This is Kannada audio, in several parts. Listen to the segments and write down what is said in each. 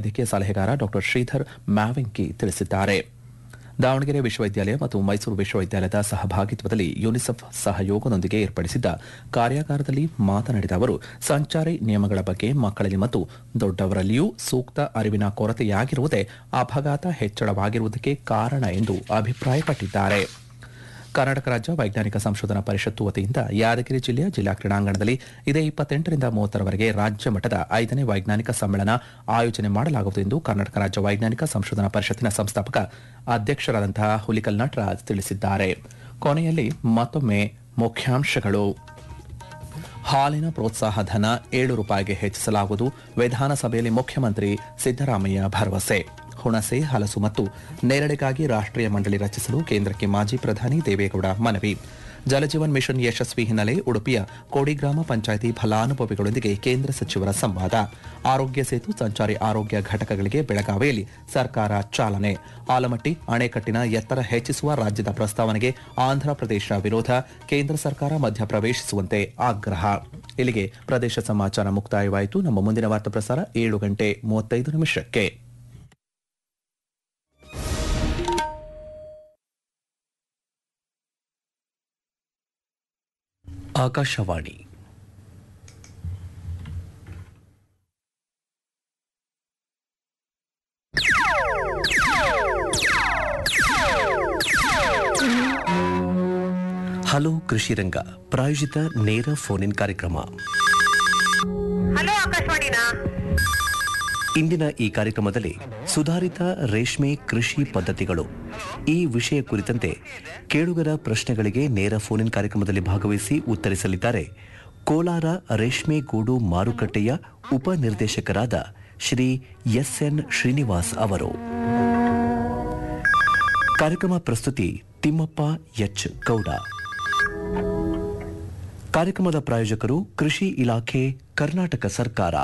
ವೈದ್ಯಕೀಯ ಸಲಹೆಗಾರ ಡಾ ಶ್ರೀಧರ್ ಮ್ಯಾವೆಂಕಿ ತಿಳಿಸಿದ್ದಾರೆ ದಾವಣಗೆರೆ ವಿಶ್ವವಿದ್ಯಾಲಯ ಮತ್ತು ಮೈಸೂರು ವಿಶ್ವವಿದ್ಯಾಲಯದ ಸಹಭಾಗಿತ್ವದಲ್ಲಿ ಯುನಿಸೆಫ್ ಸಹಯೋಗದೊಂದಿಗೆ ಏರ್ಪಡಿಸಿದ್ದ ಕಾರ್ಯಾಗಾರದಲ್ಲಿ ಮಾತನಾಡಿದ ಅವರು ಸಂಚಾರಿ ನಿಯಮಗಳ ಬಗ್ಗೆ ಮಕ್ಕಳಲ್ಲಿ ಮತ್ತು ದೊಡ್ಡವರಲ್ಲಿಯೂ ಸೂಕ್ತ ಅರಿವಿನ ಕೊರತೆಯಾಗಿರುವುದೇ ಅಪಘಾತ ಹೆಚ್ಚಳವಾಗಿರುವುದಕ್ಕೆ ಕಾರಣ ಎಂದು ಅಭಿಪ್ರಾಯಪಟ್ಟಿದ್ದಾರೆ ಕರ್ನಾಟಕ ರಾಜ್ಯ ವೈಜ್ಞಾನಿಕ ಸಂಶೋಧನಾ ಪರಿಷತ್ತು ವತಿಯಿಂದ ಯಾದಗಿರಿ ಜಿಲ್ಲೆಯ ಜಿಲ್ಲಾ ಕ್ರೀಡಾಂಗಣದಲ್ಲಿ ಇದೇ ಇಪ್ಪತ್ತೆಂಟರಿಂದ ಮೂವತ್ತರವರೆಗೆ ರಾಜ್ಯ ಮಟ್ಟದ ಐದನೇ ವೈಜ್ಞಾನಿಕ ಸಮ್ಮೇಳನ ಆಯೋಜನೆ ಮಾಡಲಾಗುವುದು ಎಂದು ಕರ್ನಾಟಕ ರಾಜ್ಯ ವೈಜ್ಞಾನಿಕ ಸಂಶೋಧನಾ ಪರಿಷತ್ತಿನ ಸಂಸ್ಥಾಪಕ ಅಧ್ಯಕ್ಷರಾದಂತಹ ಹುಲಿಕಲ್ ನಟರಾಜ್ ತಿಳಿಸಿದ್ದಾರೆ ಕೊನೆಯಲ್ಲಿ ಮತ್ತೊಮ್ಮೆ ಮುಖ್ಯಾಂಶಗಳು ಹಾಲಿನ ಪ್ರೋತ್ಸಾಹ ಧನ ಏಳು ರೂಪಾಯಿಗೆ ಹೆಚ್ಚಿಸಲಾಗುವುದು ವಿಧಾನಸಭೆಯಲ್ಲಿ ಮುಖ್ಯಮಂತ್ರಿ ಸಿದ್ದರಾಮಯ್ಯ ಭರವಸೆ ಹುಣಸೆ ಹಲಸು ಮತ್ತು ನೇರಳೆಗಾಗಿ ರಾಷ್ಟ್ರೀಯ ಮಂಡಳಿ ರಚಿಸಲು ಕೇಂದ್ರಕ್ಕೆ ಮಾಜಿ ಪ್ರಧಾನಿ ದೇವೇಗೌಡ ಮನವಿ ಜಲಜೀವನ್ ಮಿಷನ್ ಯಶಸ್ವಿ ಹಿನ್ನೆಲೆ ಉಡುಪಿಯ ಕೋಡಿ ಗ್ರಾಮ ಪಂಚಾಯಿತಿ ಫಲಾನುಭವಿಗಳೊಂದಿಗೆ ಕೇಂದ್ರ ಸಚಿವರ ಸಂವಾದ ಆರೋಗ್ಯ ಸೇತು ಸಂಚಾರಿ ಆರೋಗ್ಯ ಘಟಕಗಳಿಗೆ ಬೆಳಗಾವಿಯಲ್ಲಿ ಸರ್ಕಾರ ಚಾಲನೆ ಆಲಮಟ್ಟಿ ಅಣೆಕಟ್ಟಿನ ಎತ್ತರ ಹೆಚ್ಚಿಸುವ ರಾಜ್ಯದ ಪ್ರಸ್ತಾವನೆಗೆ ಆಂಧ್ರಪ್ರದೇಶ ವಿರೋಧ ಕೇಂದ್ರ ಸರ್ಕಾರ ಮಧ್ಯಪ್ರವೇಶಿಸುವಂತೆ ಆಗ್ರಹ ಇಲ್ಲಿಗೆ ಪ್ರದೇಶ ಸಮಾಚಾರ ಮುಕ್ತಾಯವಾಯಿತು ನಮ್ಮ ಮುಂದಿನ ವಾರ್ತಾ ಪ್ರಸಾರ ಏಳು ಗಂಟೆ ಮೂವತ್ತೈದು ನಿಮಿಷಕ್ಕೆ ಆಕಾಶವಾಣಿ ಹಲೋ ಕೃಷಿ ರಂಗ ಪ್ರಾಯೋಜಿತ ನೇರ ಫೋನ್ ಇನ್ ಕಾರ್ಯಕ್ರಮ ಹಲೋ ಆಕಾಶವಾಣಿನಾ ಇಂದಿನ ಈ ಕಾರ್ಯಕ್ರಮದಲ್ಲಿ ಸುಧಾರಿತ ರೇಷ್ಮೆ ಕೃಷಿ ಪದ್ಧತಿಗಳು ಈ ವಿಷಯ ಕುರಿತಂತೆ ಕೇಳುಗರ ಪ್ರಶ್ನೆಗಳಿಗೆ ನೇರ ಫೋನ್ ಇನ್ ಕಾರ್ಯಕ್ರಮದಲ್ಲಿ ಭಾಗವಹಿಸಿ ಉತ್ತರಿಸಲಿದ್ದಾರೆ ಕೋಲಾರ ರೇಷ್ಮೆ ಗೂಡು ಮಾರುಕಟ್ಟೆಯ ಉಪನಿರ್ದೇಶಕರಾದ ಶ್ರೀ ಎಸ್ ಎನ್ ಶ್ರೀನಿವಾಸ್ ಅವರು ಕಾರ್ಯಕ್ರಮ ಪ್ರಸ್ತುತಿ ತಿಮ್ಮಪ್ಪ ಎಚ್ ಗೌಡ ಕಾರ್ಯಕ್ರಮದ ಪ್ರಾಯೋಜಕರು ಕೃಷಿ ಇಲಾಖೆ ಕರ್ನಾಟಕ ಸರ್ಕಾರ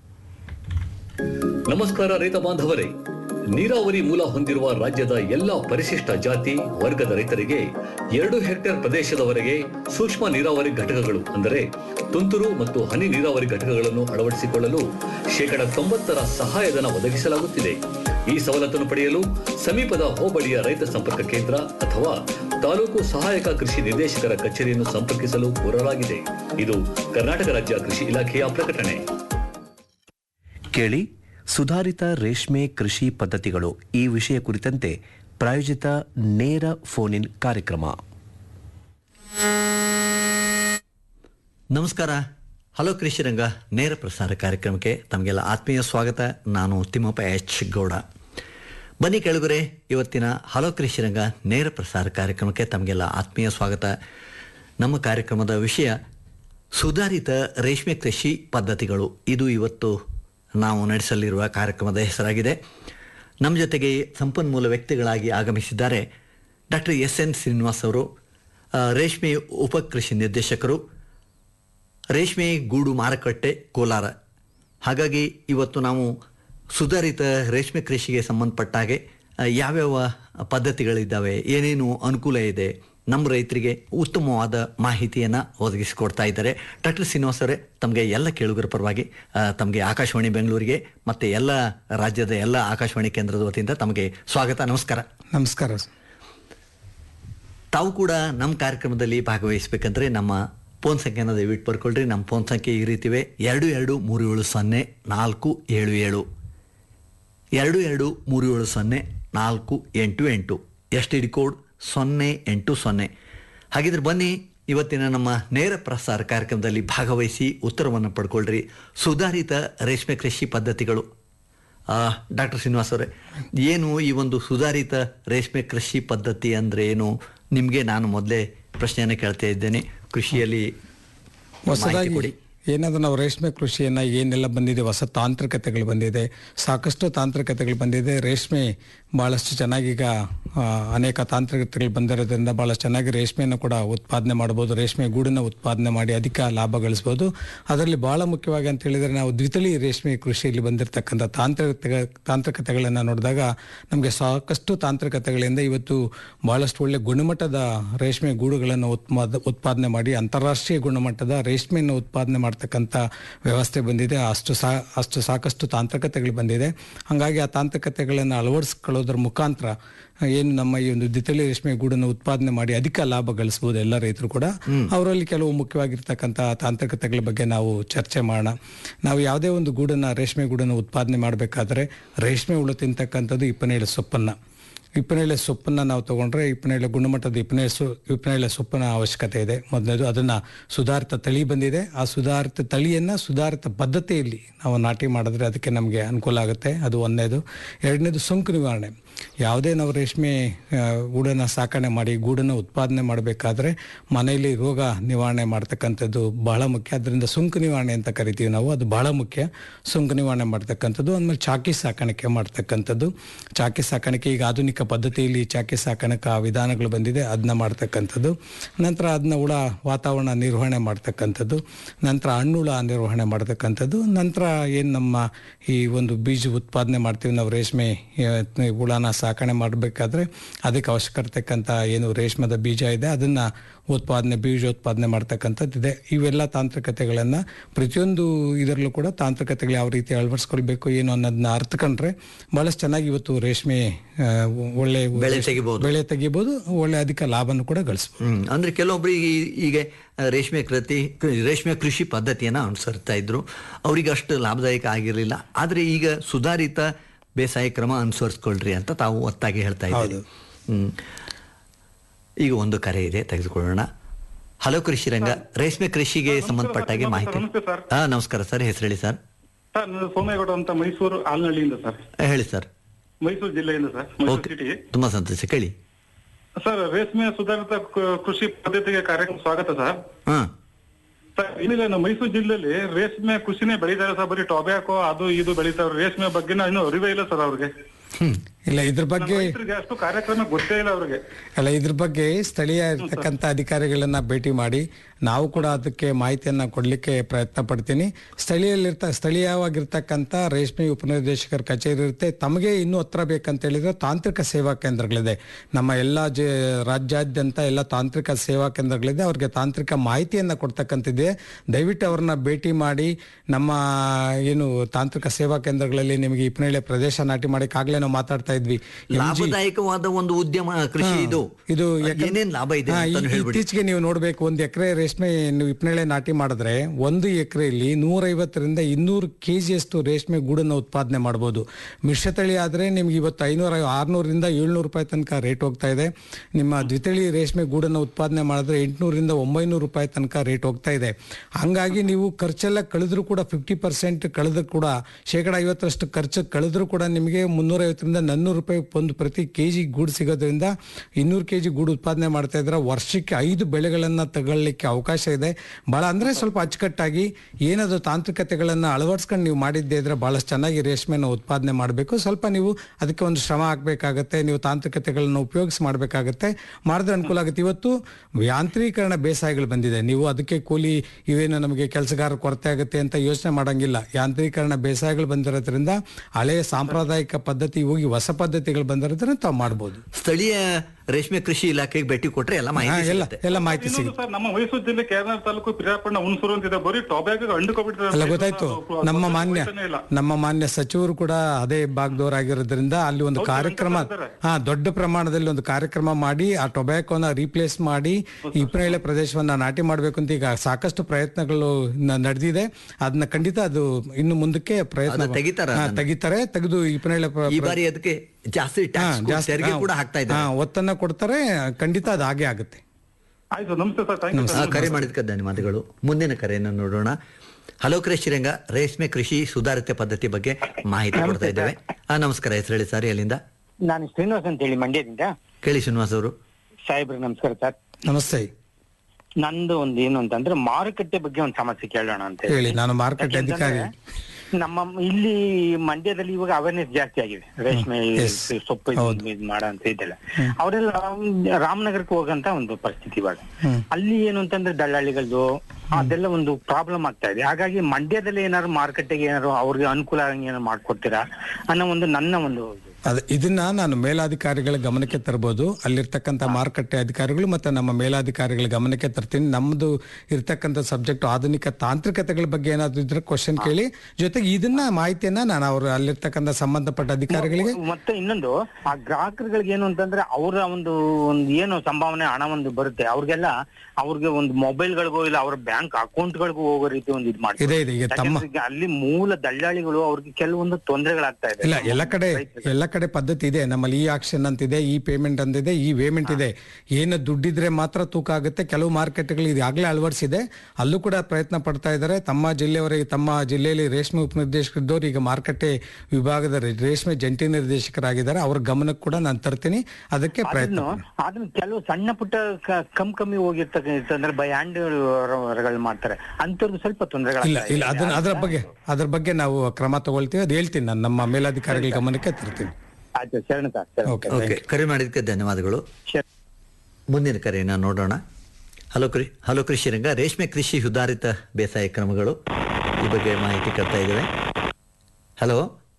ನಮಸ್ಕಾರ ರೈತ ಬಾಂಧವರೇ ನೀರಾವರಿ ಮೂಲ ಹೊಂದಿರುವ ರಾಜ್ಯದ ಎಲ್ಲ ಪರಿಶಿಷ್ಟ ಜಾತಿ ವರ್ಗದ ರೈತರಿಗೆ ಎರಡು ಹೆಕ್ಟೇರ್ ಪ್ರದೇಶದವರೆಗೆ ಸೂಕ್ಷ್ಮ ನೀರಾವರಿ ಘಟಕಗಳು ಅಂದರೆ ತುಂತುರು ಮತ್ತು ಹನಿ ನೀರಾವರಿ ಘಟಕಗಳನ್ನು ಅಳವಡಿಸಿಕೊಳ್ಳಲು ಶೇಕಡ ತೊಂಬತ್ತರ ಸಹಾಯಧನ ಒದಗಿಸಲಾಗುತ್ತಿದೆ ಈ ಸವಲತ್ತನ್ನು ಪಡೆಯಲು ಸಮೀಪದ ಹೋಬಳಿಯ ರೈತ ಸಂಪರ್ಕ ಕೇಂದ್ರ ಅಥವಾ ತಾಲೂಕು ಸಹಾಯಕ ಕೃಷಿ ನಿರ್ದೇಶಕರ ಕಚೇರಿಯನ್ನು ಸಂಪರ್ಕಿಸಲು ಕೋರಲಾಗಿದೆ ಇದು ಕರ್ನಾಟಕ ರಾಜ್ಯ ಕೃಷಿ ಇಲಾಖೆಯ ಪ್ರಕಟಣೆ ಕೇಳಿ ಸುಧಾರಿತ ರೇಷ್ಮೆ ಕೃಷಿ ಪದ್ಧತಿಗಳು ಈ ವಿಷಯ ಕುರಿತಂತೆ ಪ್ರಾಯೋಜಿತ ನೇರ ಫೋನ್ ಇನ್ ಕಾರ್ಯಕ್ರಮ ನಮಸ್ಕಾರ ಹಲೋ ಕೃಷಿರಂಗ ನೇರ ಪ್ರಸಾರ ಕಾರ್ಯಕ್ರಮಕ್ಕೆ ತಮಗೆಲ್ಲ ಆತ್ಮೀಯ ಸ್ವಾಗತ ನಾನು ತಿಮ್ಮಪ್ಪ ಎಚ್ ಗೌಡ ಬನ್ನಿ ಕೆಳಗರೆ ಇವತ್ತಿನ ಹಲೋ ಕೃಷಿರಂಗ ನೇರ ಪ್ರಸಾರ ಕಾರ್ಯಕ್ರಮಕ್ಕೆ ತಮಗೆಲ್ಲ ಆತ್ಮೀಯ ಸ್ವಾಗತ ನಮ್ಮ ಕಾರ್ಯಕ್ರಮದ ವಿಷಯ ಸುಧಾರಿತ ರೇಷ್ಮೆ ಕೃಷಿ ಪದ್ಧತಿಗಳು ಇದು ಇವತ್ತು ನಾವು ನಡೆಸಲಿರುವ ಕಾರ್ಯಕ್ರಮದ ಹೆಸರಾಗಿದೆ ನಮ್ಮ ಜೊತೆಗೆ ಸಂಪನ್ಮೂಲ ವ್ಯಕ್ತಿಗಳಾಗಿ ಆಗಮಿಸಿದ್ದಾರೆ ಡಾಕ್ಟರ್ ಎಸ್ ಎನ್ ಶ್ರೀನಿವಾಸ್ ಅವರು ಆ, ರೇಷ್ಮೆ ಉಪಕೃಷಿ ನಿರ್ದೇಶಕರು ರೇಷ್ಮೆ ಗೂಡು ಮಾರುಕಟ್ಟೆ ಕೋಲಾರ ಹಾಗಾಗಿ ಇವತ್ತು ನಾವು ಸುಧಾರಿತ ರೇಷ್ಮೆ ಕೃಷಿಗೆ ಸಂಬಂಧಪಟ್ಟ ಹಾಗೆ ಆ, ಯಾವ್ಯಾವ ಪದ್ಧತಿಗಳಿದ್ದಾವೆ ಏನೇನು ಅನುಕೂಲ ಇದೆ ನಮ್ಮ ರೈತರಿಗೆ ಉತ್ತಮವಾದ ಮಾಹಿತಿಯನ್ನು ಒದಗಿಸಿಕೊಡ್ತಾ ಇದ್ದಾರೆ ಡಾಕ್ಟರ್ ಶ್ರೀನಿವಾಸ್ ಅವರೇ ತಮಗೆ ಎಲ್ಲ ಕೇಳುಗರ ಪರವಾಗಿ ಆ, ತಮಗೆ ಆಕಾಶವಾಣಿ ಬೆಂಗಳೂರಿಗೆ ಮತ್ತು ಎಲ್ಲ ರಾಜ್ಯದ ಎಲ್ಲ ಆಕಾಶವಾಣಿ ಕೇಂದ್ರದ ವತಿಯಿಂದ ತಮಗೆ ಸ್ವಾಗತ ನಮಸ್ಕಾರ ನಮಸ್ಕಾರ ತಾವು ಕೂಡ ನಮ್ಮ ಕಾರ್ಯಕ್ರಮದಲ್ಲಿ ಭಾಗವಹಿಸಬೇಕಂದ್ರೆ ನಮ್ಮ ಫೋನ್ ಸಂಖ್ಯೆನ ದಯವಿಟ್ಟು ಬರ್ಕೊಳ್ರಿ ನಮ್ಮ ಫೋನ್ ಸಂಖ್ಯೆ ಈ ರೀತಿವೆ ಎರಡು ಎರಡು ಮೂರು ಏಳು ಸೊನ್ನೆ ನಾಲ್ಕು ಏಳು ಏಳು ಎರಡು ಎರಡು ಮೂರು ಏಳು ಸೊನ್ನೆ ನಾಲ್ಕು ಎಂಟು ಎಂಟು ಎಸ್ ಟಿ ಡಿ ಕೋಡ್ ಸೊನ್ನೆ ಎಂಟು ಸೊನ್ನೆ ಹಾಗಿದ್ರೆ ಬನ್ನಿ ಇವತ್ತಿನ ನಮ್ಮ ನೇರ ಪ್ರಸಾರ ಕಾರ್ಯಕ್ರಮದಲ್ಲಿ ಭಾಗವಹಿಸಿ ಉತ್ತರವನ್ನು ಪಡ್ಕೊಳ್ರಿ ಸುಧಾರಿತ ರೇಷ್ಮೆ ಕೃಷಿ ಪದ್ಧತಿಗಳು ಡಾಕ್ಟರ್ ಶ್ರೀನಿವಾಸ್ ಅವರೇ ಏನು ಈ ಒಂದು ಸುಧಾರಿತ ರೇಷ್ಮೆ ಕೃಷಿ ಪದ್ಧತಿ ಅಂದರೆ ಏನು ನಿಮಗೆ ನಾನು ಮೊದಲೇ ಪ್ರಶ್ನೆಯನ್ನು ಕೇಳ್ತಾ ಇದ್ದೇನೆ ಕೃಷಿಯಲ್ಲಿ ಮಾಹಿತಿ ಹೊಸದಾಗಿ ಕೊಡಿ ಏನಾದ್ರೂ ನಾವು ರೇಷ್ಮೆ ಕೃಷಿಯನ್ನ ಏನೆಲ್ಲ ಬಂದಿದೆ ಹೊಸ ತಾಂತ್ರಿಕತೆಗಳು ಬಂದಿದೆ ಸಾಕಷ್ಟು ತಾಂತ್ರಿಕತೆಗಳು ಬಂದಿದೆ ರೇಷ್ಮೆ ಬಹಳಷ್ಟು ಚೆನ್ನಾಗೀಗ ಆ, ಅನೇಕ ತಾಂತ್ರಿಕತೆಗಳು ಬಂದಿರೋದ್ರಿಂದ ಬಹಳಷ್ಟು ಚೆನ್ನಾಗಿ ರೇಷ್ಮೆಯನ್ನು ಕೂಡ ಉತ್ಪಾದನೆ ಮಾಡಬಹುದು ರೇಷ್ಮೆ ಗೂಡನ್ನ ಉತ್ಪಾದನೆ ಮಾಡಿ ಅಧಿಕ ಲಾಭ ಗಳಿಸಬಹುದು ಅದರಲ್ಲಿ ಬಹಳ ಮುಖ್ಯವಾಗಿ ಅಂತ ಹೇಳಿದ್ರೆ ನಾವು ದ್ವಿತಳಿ ರೇಷ್ಮೆ ಕೃಷಿಯಲ್ಲಿ ಬಂದಿರತಕ್ಕಂಥ ತಾಂತ್ರಿಕತೆ ತಾಂತ್ರಿಕತೆಗಳನ್ನು ನೋಡಿದಾಗ ನಮಗೆ ಸಾಕಷ್ಟು ತಾಂತ್ರಿಕತೆಗಳಿಂದ ಇವತ್ತು ಬಹಳಷ್ಟು ಒಳ್ಳೆ ಗುಣಮಟ್ಟದ ರೇಷ್ಮೆ ಗೂಡುಗಳನ್ನು ಉತ್ಪಾದ ಉತ್ಪಾದನೆ ಮಾಡಿ ಅಂತಾರಾಷ್ಟ್ರೀಯ ಗುಣಮಟ್ಟದ ರೇಷ್ಮೆಯನ್ನು ಉತ್ಪಾದನೆ ಮಾಡ್ತಾ ಮಾಡ್ತಕ್ಕಂಥ ವ್ಯವಸ್ಥೆ ಬಂದಿದೆ ಅಷ್ಟು ಸಾ ಅಷ್ಟು ಸಾಕಷ್ಟು ತಾಂತ್ರಿಕತೆಗಳು ಬಂದಿದೆ ಹಾಗಾಗಿ ಆ ತಾಂತ್ರಿಕತೆಗಳನ್ನು ಅಳವಡಿಸ್ಕೊಳ್ಳೋದ್ರ ಮುಖಾಂತರ ಏನು ನಮ್ಮ ಈ ಒಂದು ದಿತಳಿ ರೇಷ್ಮೆ ಗೂಡನ್ನು ಉತ್ಪಾದನೆ ಮಾಡಿ ಅಧಿಕ ಲಾಭ ಗಳಿಸಬಹುದು ಎಲ್ಲ ರೈತರು ಕೂಡ ಅವರಲ್ಲಿ ಕೆಲವು ಮುಖ್ಯವಾಗಿರ್ತಕ್ಕಂಥ ತಾಂತ್ರಿಕತೆಗಳ ಬಗ್ಗೆ ನಾವು ಚರ್ಚೆ ಮಾಡೋಣ ನಾವು ಯಾವುದೇ ಒಂದು ಗೂಡನ್ನ ರೇಷ್ಮೆ ಗೂಡನ್ನು ಉತ್ಪಾದನೆ ಮಾಡಬೇಕಾದ್ರೆ ರೇಷ್ಮೆ ಹುಳು ತಿಂತಕ್ಕಂಥದ್ದು ಇಪ್ಪನೇಳು ಸೊಪ್ಪನ್ನ ಇಪ್ಪನೇಳೆ ಸೊಪ್ಪನ್ನ ನಾವು ತಗೊಂಡ್ರೆ ಇಪ್ಪನೇಳೆ ಗುಣಮಟ್ಟದ ಇಪ್ಪನೇಳೆ ಸೊ ಇಪ್ಪನೇಳೆ ಸೊಪ್ಪಿನ ಅವಶ್ಯಕತೆ ಇದೆ ಮೊದಲನೇದು ಅದನ್ನ ಸುಧಾರಿತ ತಳಿ ಬಂದಿದೆ ಆ ಸುಧಾರಿತ ತಳಿಯನ್ನ ಸುಧಾರಿತ ಪದ್ಧತಿಯಲ್ಲಿ ನಾವು ನಾಟಿ ಮಾಡಿದ್ರೆ ಅದಕ್ಕೆ ನಮಗೆ ಅನುಕೂಲ ಆಗುತ್ತೆ ಅದು ಒಂದನೇದು ಎರಡನೇದು ಸೋಂಕು ನಿವಾರಣೆ ಯಾವುದೇ ನಾವು ರೇಷ್ಮೆ ಆ, ಗೂಡನ್ನ ಸಾಕಣೆ ಮಾಡಿ ಗೂಡನ್ನು ಉತ್ಪಾದನೆ ಮಾಡಬೇಕಾದ್ರೆ ಮನೆಯಲ್ಲಿ ರೋಗ ನಿವಾರಣೆ ಮಾಡ್ತಕ್ಕಂಥದ್ದು ಬಹಳ ಮುಖ್ಯ ಅದರಿಂದ ಸೋಂಕು ನಿವಾರಣೆ ಅಂತ ಕರಿತೀವಿ ನಾವು ಅದು ಬಹಳ ಮುಖ್ಯ ಸೋಂಕು ನಿವಾರಣೆ ಮಾಡ್ತಕ್ಕಂಥದ್ದು ಆಮೇಲೆ ಚಾಕಿ ಸಾಕಾಣಿಕೆ ಮಾಡ್ತಕ್ಕಂಥದ್ದು ಚಾಕಿ ಸಾಕಾಣಿಕೆ ಈಗ ಆಧುನಿಕ ಪದ್ಧತಿಯಲ್ಲಿ ಚಾಕಿ ಸಾಕಾಣಿಕಾ ವಿಧಾನಗಳು ಬಂದಿದೆ ಅದನ್ನ ಮಾಡ್ತಕ್ಕಂಥದ್ದು ನಂತರ ಅದನ್ನ ಹುಳ ವಾತಾವರಣ ನಿರ್ವಹಣೆ ಮಾಡ್ತಕ್ಕಂಥದ್ದು ನಂತರ ಹಣ್ಣುಳ ನಿರ್ವಹಣೆ ಮಾಡ್ತಕ್ಕಂಥದ್ದು ನಂತರ ಏನು ನಮ್ಮ ಈ ಒಂದು ಬೀಜ ಉತ್ಪಾದನೆ ಮಾಡ್ತೀವಿ ನಾವು ರೇಷ್ಮೆ ಆ, ಹುಳನ ಸಾಕಣೆ ಮಾಡಬೇಕಾದ್ರೆ ಅದಕ್ಕೆ ಅವಶ್ಯಕರ್ತಕ್ಕಂಥ ಏನು ರೇಷ್ಮದ ಬೀಜ ಇದೆ ಅದನ್ನ ಉತ್ಪಾದನೆ ಬೀಜೋತ್ಪಾದನೆ ಮಾಡ್ತಕ್ಕಂಥದ್ದು ಇದೆ ಇವೆಲ್ಲ ತಾಂತ್ರಿಕತೆಗಳನ್ನು ಪ್ರತಿಯೊಂದು ಇದರಲ್ಲೂ ಕೂಡ ತಾಂತ್ರಿಕತೆಗಳು ಯಾವ ರೀತಿ ಅಳವಡಿಸ್ಕೊಳ್ಬೇಕು ಏನು ಅನ್ನೋದನ್ನ ಅರ್ಥಕೊಂಡ್ರೆ ಬಹಳಷ್ಟು ಚೆನ್ನಾಗಿ ಇವತ್ತು ರೇಷ್ಮೆ ಆ, ಒಳ್ಳೆ ಬೆಳೆ ತೆಗಿಬಹುದು. ಬೆಳೆ ತೆಗಿಬಹುದು ಒಳ್ಳೆ ಅಧಿಕ ಲಾಭನೂ ಕೂಡ ಗಳಿಸಬಹುದು ಹ್ಮ್ ಅಂದ್ರೆ ಕೆಲವೊಬ್ರು ಈಗ ಈಗ ರೇಷ್ಮೆ ಕೃತಿ ರೇಷ್ಮೆ ಕೃಷಿ ಪದ್ಧತಿಯನ್ನ ಅನುಸರಿಸ್ತಾ ಇದ್ರು ಅವರಿಗೆ ಅಷ್ಟು ಲಾಭದಾಯಕ ಆಗಿರಲಿಲ್ಲ ಆದ್ರೆ ಈಗ ಸುಧಾರಿತ ಬೇಸಾಯ ಕ್ರಮ ಅನುಸರಿಸ್ಕೊಳ್ರಿ ಅಂತ ತಾವು ಒತ್ತಾಗಿ ಹೇಳ್ತಾ ಇದ್ದೀರಿ ಹ್ಮ್ ಈಗ ಒಂದು ಕರೆ ಇದೆ ತೆಗೆದುಕೊಳ್ಳೋಣ ಹಲೋ ಕೃಷಿ ರಂಗ ರೇಷ್ಮೆ ಕೃಷಿಗೆ ಸಂಬಂಧಪಟ್ಟಾಗೆ ಮಾಹಿತಿ ನಮಸ್ತೆ ಸರ್. ಹಾ ನಮಸ್ಕಾರ ಸರ್ ಹೆಸರು ಹೇಳಿ ಸರ್ ಸರ್ ನಾನು ಸೋಮೇಗೌಡ ಅಂತ ಮೈಸೂರು ಆಲ್ನಹಳ್ಳಿಯಿಂದ ಸರ್ ಹೇಳಿ ಸರ್ ಮೈಸೂರು ಜಿಲ್ಲೆಯಿಂದ ಸರ್ ಮೈಸೂರು ಓಕೆ ಸಿಟಿ ತುಂಬಾ ಸಂತೋಷ ಕೇಳಿ ಸರ್ ರೇಷ್ಮೆ ಸುಧಾರಿತ ಕ- ಕೃಷಿ ಪದ್ಧತಿಗೆ ಕಾರ್ಯಕ್ರಮ ಸ್ವಾಗತ ಸರ್ ಹಾ ಸರ್ ಏನಿಲ್ಲ ನಮ್ಮ ಮೈಸೂರು ಜಿಲ್ಲೆಯಲ್ಲಿ ರೇಷ್ಮೆ ಕೃಷಿನೇ ಬೆಳೀತಾರೆ ಸರ್ ಬರೀ ಟೊಬ್ಯಾಕೋ ಅದು ಇದು ಬೆಳೀತಾರೆ ರೇಷ್ಮೆ ಬಗ್ಗೆ ಇನ್ನೂ ಅರಿವೇ ಇಲ್ಲ ಸರ್ ಅವ್ರಿಗೆ ಇಲ್ಲ ಇದ್ರ ಬಗ್ಗೆ ರೈತರಿಗೆ ಅಷ್ಟು ಕಾರ್ಯಕ್ರಮ ಗೊತ್ತೇ ಇಲ್ಲ ಅವ್ರಿಗೆ ಅಲ್ಲ ಇದ್ರ ಬಗ್ಗೆ ಸ್ಥಳೀಯ ಇರ್ತಕ್ಕಂಥ ಅಧಿಕಾರಿಗಳನ್ನ ಭೇಟಿ ಮಾಡಿ ನಾವು ಕೂಡ ಅದಕ್ಕೆ ಮಾಹಿತಿಯನ್ನ ಕೊಡ್ಲಿಕ್ಕೆ ಪ್ರಯತ್ನ ಪಡ್ತೀನಿ ಸ್ಥಳೀಯಲ್ಲಿರ್ತ ಸ್ಥಳೀಯವಾಗಿರ್ತಕ್ಕಂಥ ರೇಷ್ಮೆ ಉಪನಿರ್ದೇಶಕರ ಕಚೇರಿ ಇರುತ್ತೆ ತಮಗೆ ಇನ್ನೂ ಹತ್ರ ಬೇಕಂತ ಹೇಳಿದ್ರೆ ತಾಂತ್ರಿಕ ಸೇವಾ ಕೇಂದ್ರಗಳಿದೆ ನಮ್ಮ ಎಲ್ಲ ಜ ರಾಜ್ಯಾದ್ಯಂತ ಎಲ್ಲ ತಾಂತ್ರಿಕ ಸೇವಾ ಕೇಂದ್ರಗಳಿದೆ ಅವ್ರಿಗೆ ತಾಂತ್ರಿಕ ಮಾಹಿತಿಯನ್ನ ಕೊಡ್ತಕ್ಕಂತಿದೆ ದಯವಿಟ್ಟು ಅವ್ರನ್ನ ಭೇಟಿ ಮಾಡಿ ನಮ್ಮ ಏನು ತಾಂತ್ರಿಕ ಸೇವಾ ಕೇಂದ್ರಗಳಲ್ಲಿ ನಿಮಗೆ ಇಪ್ಪನೇಳೆ ಪ್ರದೇಶ ನಾಟಿ ಮಾಡಕ್ಕೆ ಆಗ್ಲೇ ನಾವು ಮಾತಾಡ್ತಾ ಇದ್ವಿ MG ಲಾಭದಾಯಕವಾದ ಒಂದು ಉದ್ಯಮ ಕೃಷಿ ಇದು ಇದು ಅದ್ ಯಾಕಂದ್ರೆ- ಏನೇನ್ ಲಾಭ ಇದೆ ಹಾ, ಅಂತಾನು ಈ- ಹೇಳ್ಬಿಡಿ ಇತ್ತೀಚೆಗೆ ನೀವು ನೋಡ್ಬೇಕು ಒಂದು ಎಕರೆ ರೇಷ್ಮೆ ನೀವು ಇಪ್ಪನೇಳೆ ನಾಟಿ ಮಾಡಿದ್ರೆ ಒಂದು ಎಕರೆಯಲ್ಲಿ ನೂರೈವತ್ತರಿಂದ ಇನ್ನೂರು ಕೆಜಿಯಷ್ಟು ರೇಷ್ಮೆ ಗೂಡನ್ನು ಉತ್ಪಾದನೆ ಮಾಡಬಹುದು ಮಿಶ್ರತಳಿ ಆದ್ರೆ ನಿಮ್ಗೆ ಇವತ್ತು ಐನೂರ ಆರ್ನೂರಿಂದ ಏಳ್ನೂರು ರೂಪಾಯಿ ತನಕ ರೇಟ್ ಹೋಗ್ತಾ ಇದೆ ನಿಮ್ಮ ದ್ವಿತಳಿ ರೇಷ್ಮೆ ಗೂಡನ್ನು ಉತ್ಪಾದನೆ ಮಾಡಿದ್ರೆ ಎಂಟುನೂರಿಂದ ಒಂಬೈನೂರು ರೂಪಾಯಿ ತನಕ ರೇಟ್ ಹೋಗ್ತಾ ಇದೆ ಹಂಗಾಗಿ ನೀವು ಖರ್ಚೆಲ್ಲ ಕಳೆದ್ರು ಕೂಡ ಫಿಫ್ಟಿ ಪರ್ಸೆಂಟ್ ಕಳೆದ್ರು ಕೂಡ ಶೇಕಡ ಐವತ್ತರಷ್ಟು ಖರ್ಚು ಕಳೆದ್ರು ಕೂಡ ನಿಮಗೆ ಮುನ್ನೂರೈವತ್ತರಿಂದ ನಾನ್ನೂರು ರೂಪಾಯಿ ಒಂದು ಪ್ರತಿ ಕೆ ಜಿ ಗೂಡು ಸಿಗೋದ್ರಿಂದ ಇನ್ನೂರು ಕೆ ಜಿ ಗೂಡು ಉತ್ಪಾದನೆ ಮಾಡ್ತಾ ಇದ್ರೆ ವರ್ಷಕ್ಕೆ ಐದು ಬೆಳೆಗಳನ್ನು ತಗೊಳ್ಳಿಕ್ಕೆ ಅವಕಾಶ ಇದೆ ಭಾಳ ಅಂದರೆ ಸ್ವಲ್ಪ ಅಚ್ಚುಕಟ್ಟಾಗಿ ಏನದು ತಾಂತ್ರಿಕತೆಗಳನ್ನು ಅಳವಡಿಸ್ಕೊಂಡು ನೀವು ಮಾಡಿದ್ದೆ ಇದ್ರೆ ಭಾಳಷ್ಟು ಚೆನ್ನಾಗಿ ರೇಷ್ಮೆನ ಉತ್ಪಾದನೆ ಮಾಡಬೇಕು ಸ್ವಲ್ಪ ನೀವು ಅದಕ್ಕೆ ಒಂದು ಶ್ರಮ ಹಾಕಬೇಕಾಗತ್ತೆ ನೀವು ತಾಂತ್ರಿಕತೆಗಳನ್ನು ಉಪಯೋಗಿಸಿ ಮಾಡಬೇಕಾಗತ್ತೆ ಮಾಡಿದ್ರೆ ಅನುಕೂಲ ಆಗುತ್ತೆ ಇವತ್ತು ಯಾಂತ್ರೀಕರಣ ಬೇಸಾಯಗಳು ಬಂದಿದೆ ನೀವು ಅದಕ್ಕೆ ಕೂಲಿ ಇವೇನು ನಮಗೆ ಕೆಲಸಗಾರ ಕೊರತೆ ಆಗುತ್ತೆ ಅಂತ ಯೋಚನೆ ಮಾಡಂಗಿಲ್ಲ ಯಾಂತ್ರೀಕರಣ ಬೇಸಾಯಗಳು ಬಂದಿರೋದ್ರಿಂದ ಹಳೆಯ ಸಾಂಪ್ರದಾಯಿಕ ಪದ್ಧತಿ ಹೋಗಿ ಹೊಸ ಪದ್ಧತಿಗಳು ಬಂದಿರೋದ್ರಿಂದ ತಾವು ಮಾಡ್ಬೋದು ಸ್ಥಳೀಯ ರೇಷ್ಮೆ ಕೃಷಿ ಇಲಾಖೆಗೆ ಭೇಟಿ ಕೊಟ್ರೆ ಎಲ್ಲ ಹಾ, ಮಾಹಿತಿ ಎಲ್ಲ ಸಿಗುತ್ತೆ ಎಲ್ಲ ಮಾಹಿತಿ ಇನ್ನೊಂದು ಸಿಗುತ್ತೆ ಸರ್ ನಮ್ಮ ಮೈಸೂರು ಜಿಲ್ಲೆ ಕೇರಳ ತಾಲೂಕು ಪಿರಿಯಾಪಣ್ಣ ಹುಣಸೂರು ಅಂತಿದೆ ಬರೀ ಟೊಬ್ಯಾಕೋ ಅಂಡುಕೊಬಿಟ್ಟಿದ್ದಾರೆ ಅಲ್ಲ ಗೊತ್ತಾಯ್ತು ನಮ್ಮ ಮಾನ್ಯ ಇಲ್ಲ ನಮ್ಮ ಮಾನ್ಯ ಸಚಿವರು ಕೂಡ ಅದೇ ಭಾಗದವರಾಗಿರೋದ್ರಿಂದ ಅಲ್ಲಿ ಒಂದು ಕಾರ್ಯಕ್ರಮ ಹಾ ದೊಡ್ಡ ಪ್ರಮಾಣದಲ್ಲಿ ಒಂದು ಕಾರ್ಯಕ್ರಮ ಮಾಡಿ ಆ ಟೊಬ್ಯಾಕೋನ ರೀಪ್ಲೇಸ್ ಮಾಡಿ ಈ ಇಪ್ರೇಳೆ ಪ್ರದೇಶವನ್ನ ನಾಟಿ ಮಾಡ್ಬೇಕು ಅಂತ ಈಗ ಸಾಕಷ್ಟು ಪ್ರಯತ್ನಗಳು ನ- ನಡೆದಿದೆ ಅದನ್ನ ಖಂಡಿತ ಅದು ಇನ್ನು ಮುಂದಕ್ಕೆ ಪ್ರಯತ್ನ ಅದು ತೆಗಿತಾರ ಹಾ, ಅದನ್ನ? ತೆಗಿತಾರೆ ತೆಗೆದು ಇಪ್ರೇಳೆ ಈ ಬಾರಿ ಅದಕ್ಕೆ ಜಾಸ್ತಿ ಟ್ಯಾಕ್ಸ್ ತೆರಿಗೆ ಕೂಡ ಹಾಕ್ತಾ ಇದ್ದಾರೆ ಒತ್ತನ್ನ ಕೊಡ್ತಾರೆ ಖಂಡಿತ ಅದು ಹಾಗೆ ಆಗುತ್ತೆ ಆಯ್ತು ನಮಸ್ತೆ ಸರ್ ಥ್ಯಾಂಕ್ ಯು ಆ, ಕರೆ ಮಾಡಿದ್ಕೆ ಧನ್ಯವಾದಗಳು ಮುಂದಿನ ಕರೆಯನ್ನು ನೋಡೋಣ ಹಲೋ ಕೃಷಿರಂಗ ರೇಷ್ಮೆ ಕೃಷಿ ಸುಧಾರಿತ ಪದ್ಧತಿ ಬಗ್ಗೆ ಮಾಹಿತಿ ಕೊಡ್ತಾ ಇದ್ದೇವೆ ಆ ನಮಸ್ಕಾರ ಹೆಸರು ಹೇಳಿ ಸರ್ ಎಲ್ಲಿಂದ ನಾನು ಶ್ರೀನಿವಾಸ್ ಅಂತ ಹೇಳಿ ಮಂಡ್ಯದಿಂದ ಕೇಳಿ ಶ್ರೀನಿವಾಸ್ ಅವರು ಸಾಹೇಬ್ರಿಗೆ ನಮಸ್ಕಾರ ಸರ್ ನಮಸ್ತೆ ನಂದು ಒಂದು ಏನು ಅಂತಂದ್ರೆ ಮಾರುಕಟ್ಟೆ ಬಗ್ಗೆ ಒಂದು ಸಮಸ್ಯೆ ಕೇಳೋಣ ಅಂತ ಹೇಳಿ. ಹೇಳಿ ನಾನು ಮಾರುಕಟ್ಟೆ ಯಾಕೆಂತಂದ್ರೆ ಅಧಿಕಾರಿ ನಮ್ಮ ಇಲ್ಲಿ ಮಂಡ್ಯದಲ್ಲಿ ಇವಾಗ ಅವೇರ್ನೆಸ್ ಜಾಸ್ತಿ ಆಗಿದೆ ರೇಷ್ಮೆ Yes. ಸೊಪ್ಪು ಇದು- ಹೌದು. ಇದು ಮಾಡೋ ಅಂತ ಇದೆಲ್ಲ ಅವರೆಲ್ಲ ರಾಮನಗರಕ್ಕೆ ಹೋಗಂತ ಒಂದು ಪರಿಸ್ಥಿತಿ ಇವಾಗ ಹ್ಮ್. ಅಲ್ಲಿ ಏನು ಅಂತಂದ್ರೆ ದಳ್ಳಾಳಿಗಳದ್ದು ಅದೆಲ್ಲ ಒಂದು ಪ್ರಾಬ್ಲಮ್ ಆಗ್ತಾ ಇದೆ ಹಾಗಾಗಿ ಮಂಡ್ಯದಲ್ಲಿ ಏನಾದ್ರು ಮಾರುಕಟ್ಟೆಗೆ ಏನಾದ್ರು ಅವ್ರಿಗೆ ಅನುಕೂಲ ಆಗಂಗೆ ಏನಾದ್ರು ಮಾಡ್ಕೊಡ್ತೀರಾ ಅನ್ನೋ ಒಂದು ನನ್ನ ಒಂದು ಇದು. ಅದ ಇದನ್ನ ನಾನು ಮೇಲಾಧಿಕಾರಿಗಳ ಗಮನಕ್ಕೆ ತರಬಹುದು ಅಲ್ಲಿರ್ತಕ್ಕಂಥ ಮಾರುಕಟ್ಟೆ ಅಧಿಕಾರಿಗಳು ಮತ್ತೆ ನಮ್ಮ ಮೇಲಾಧಿಕಾರಿಗಳ ಗಮನಕ್ಕೆ ತರ್ತೀನಿ ನಮ್ದು ಇರ್ತಕ್ಕಂಥ ಸಬ್ಜೆಕ್ಟ್ ಆಧುನಿಕ ತಾಂತ್ರಿಕತೆಗಳ ಬಗ್ಗೆ ಏನಾದ್ರು ಇದ್ರೆ ಕ್ವಶನ್ ಕೇಳಿ ಜೊತೆಗೆ ಇದನ್ನ ಮಾಹಿತಿಯನ್ನ ನಾನು ಅವ್ರ ಅಲ್ಲಿರ್ತಕ್ಕಂಥ ಸಂಬಂಧಪಟ್ಟ ಅಧಿಕಾರಿಗಳಿಗೆ ಮತ್ತೆ ಇನ್ನೊಂದು ಆ ಗ್ರಾಹಕರುಗಳಿಗೆ ಏನು ಅಂತಂದ್ರೆ ಅವರ ಒಂದು ಒಂದು ಏನು ಸಂಭಾವನೆ ಹಣ ಒಂದು ಬರುತ್ತೆ ಅವ್ರಿಗೆಲ್ಲ ಅವ್ರಿಗೆ ಒಂದು ಮೊಬೈಲ್ಗಳಿಗೂ ಇಲ್ಲ ಅವ್ರ ಬ್ಯಾಂಕ್ ಅಕೌಂಟ್ಗಳಿಗೂ ಹೋಗೋ ರೀತಿ ಒಂದು ಇದು ಮಾಡಿ ಇದೆ ಇದೆ ಈಗ ತಮ್ಮ ಅಲ್ಲಿ ಮೂಲ ದಳ್ಳಾಳಿಗಳು ಅವ್ರಿಗೆ ಕೆಲವೊಂದು ತೊಂದರೆಗಳಾಗ್ತಾ ಇದೆ ಇಲ್ಲ ಎಲ್ಲ ಕಡೆ ಎಲ್ಲ ಕಡೆ ಪದ್ಧತಿ ಇದೆ ನಮ್ಮಲ್ಲಿ ಈ ಆಕ್ಷನ್ ಅಂತಿದೆ ಈ ಪೇಮೆಂಟ್ ಅಂತಿದೆ ಈ ಪೇಮೆಂಟ್ ಇದೆ ಏನು ದುಡ್ಡಿದ್ರೆ ಮಾತ್ರ ತೂಕ ಆಗುತ್ತೆ ಕೆಲವು ಮಾರ್ಕೆಟ್ಗಳು ಇದಾಗಲೇ ಅಳವಡಿಸಿದೆ ಅಲ್ಲೂ ಕೂಡ ಪ್ರಯತ್ನ ಪಡ್ತಾ ಇದ್ದಾರೆ ತಮ್ಮ ಜಿಲ್ಲೆಯವರಿಗೆ ತಮ್ಮ ಜಿಲ್ಲೆಯಲ್ಲಿ ರೇಷ್ಮೆ ಉಪನಿರ್ದೇಶಕರಿದ್ದವರು ಈಗ ಮಾರುಕಟ್ಟೆ ವಿಭಾಗದ ರೇ- ರೇಷ್ಮೆ ಜಂಟಿ ನಿರ್ದೇಶಕರಾಗಿದ್ದಾರೆ ಅವ್ರ ಗಮನಕ್ಕೆ ಕೂಡ ನಾನು ತರ್ತೀನಿ ಅದಕ್ಕೆ ಪ್ರಯತ್ನ ಅದನ್ನು ಅದನ್ನ ಕೆಲವು ಸಣ್ಣ ಪುಟ್ಟ ಕ- ಕಮ್ ಕಮ್ಮಿ ಹೋಗಿರ್ತಕ್ಕಂಥ ಬೈ ಹ್ಯಾಂಡ್ ಮಾಡ್ತಾರೆ ಅಂತವ್ರಿಗೆ ಸ್ವಲ್ಪ ಇಲ್ಲ ತೊಂದರೆಗಳಾಗ್ತಾ ಇಲ್ಲ ಅದನ್ನ ಅದ್ರ ಬಗ್ಗೆ ಅದ್ರ ಬಗ್ಗೆ ನಾವು ಕ್ರಮ ತಗೊಳ್ತೀವಿ ಅದು ಹೇಳ್ತೀನಿ ನಾನು ನಮ್ಮ ಮೇಲಾಧಿಕಾರಿಗಳ ಗಮನಕ್ಕೆ ತರ್ತೀನಿ ಆಯ್ತು ಶರಣ ಸರ್ ಶರಣ. ಓಕೆ ಓಕೆ ಕರೆ ಮಾಡಿದ್ದಕ್ಕೆ ಧನ್ಯವಾದಗಳು ಶರಣ. ಮುಂದಿನ ಕರೆಯನ್ನು ನೋಡೋಣ ಹಲೋ ಕೃ ಹಲೋ ಕೃಷಿ ರಂಗ ರೇಷ್ಮೆ ಕೃಷಿ ಸುಧಾರಿತ ಬೇಸಾಯ ಕ್ರಮಗಳು ಈ ಬಗ್ಗೆ ಮಾಹಿತಿ ಕೊಡ್ತಾ ಇದ್ದೇವೆ ಹಲೋ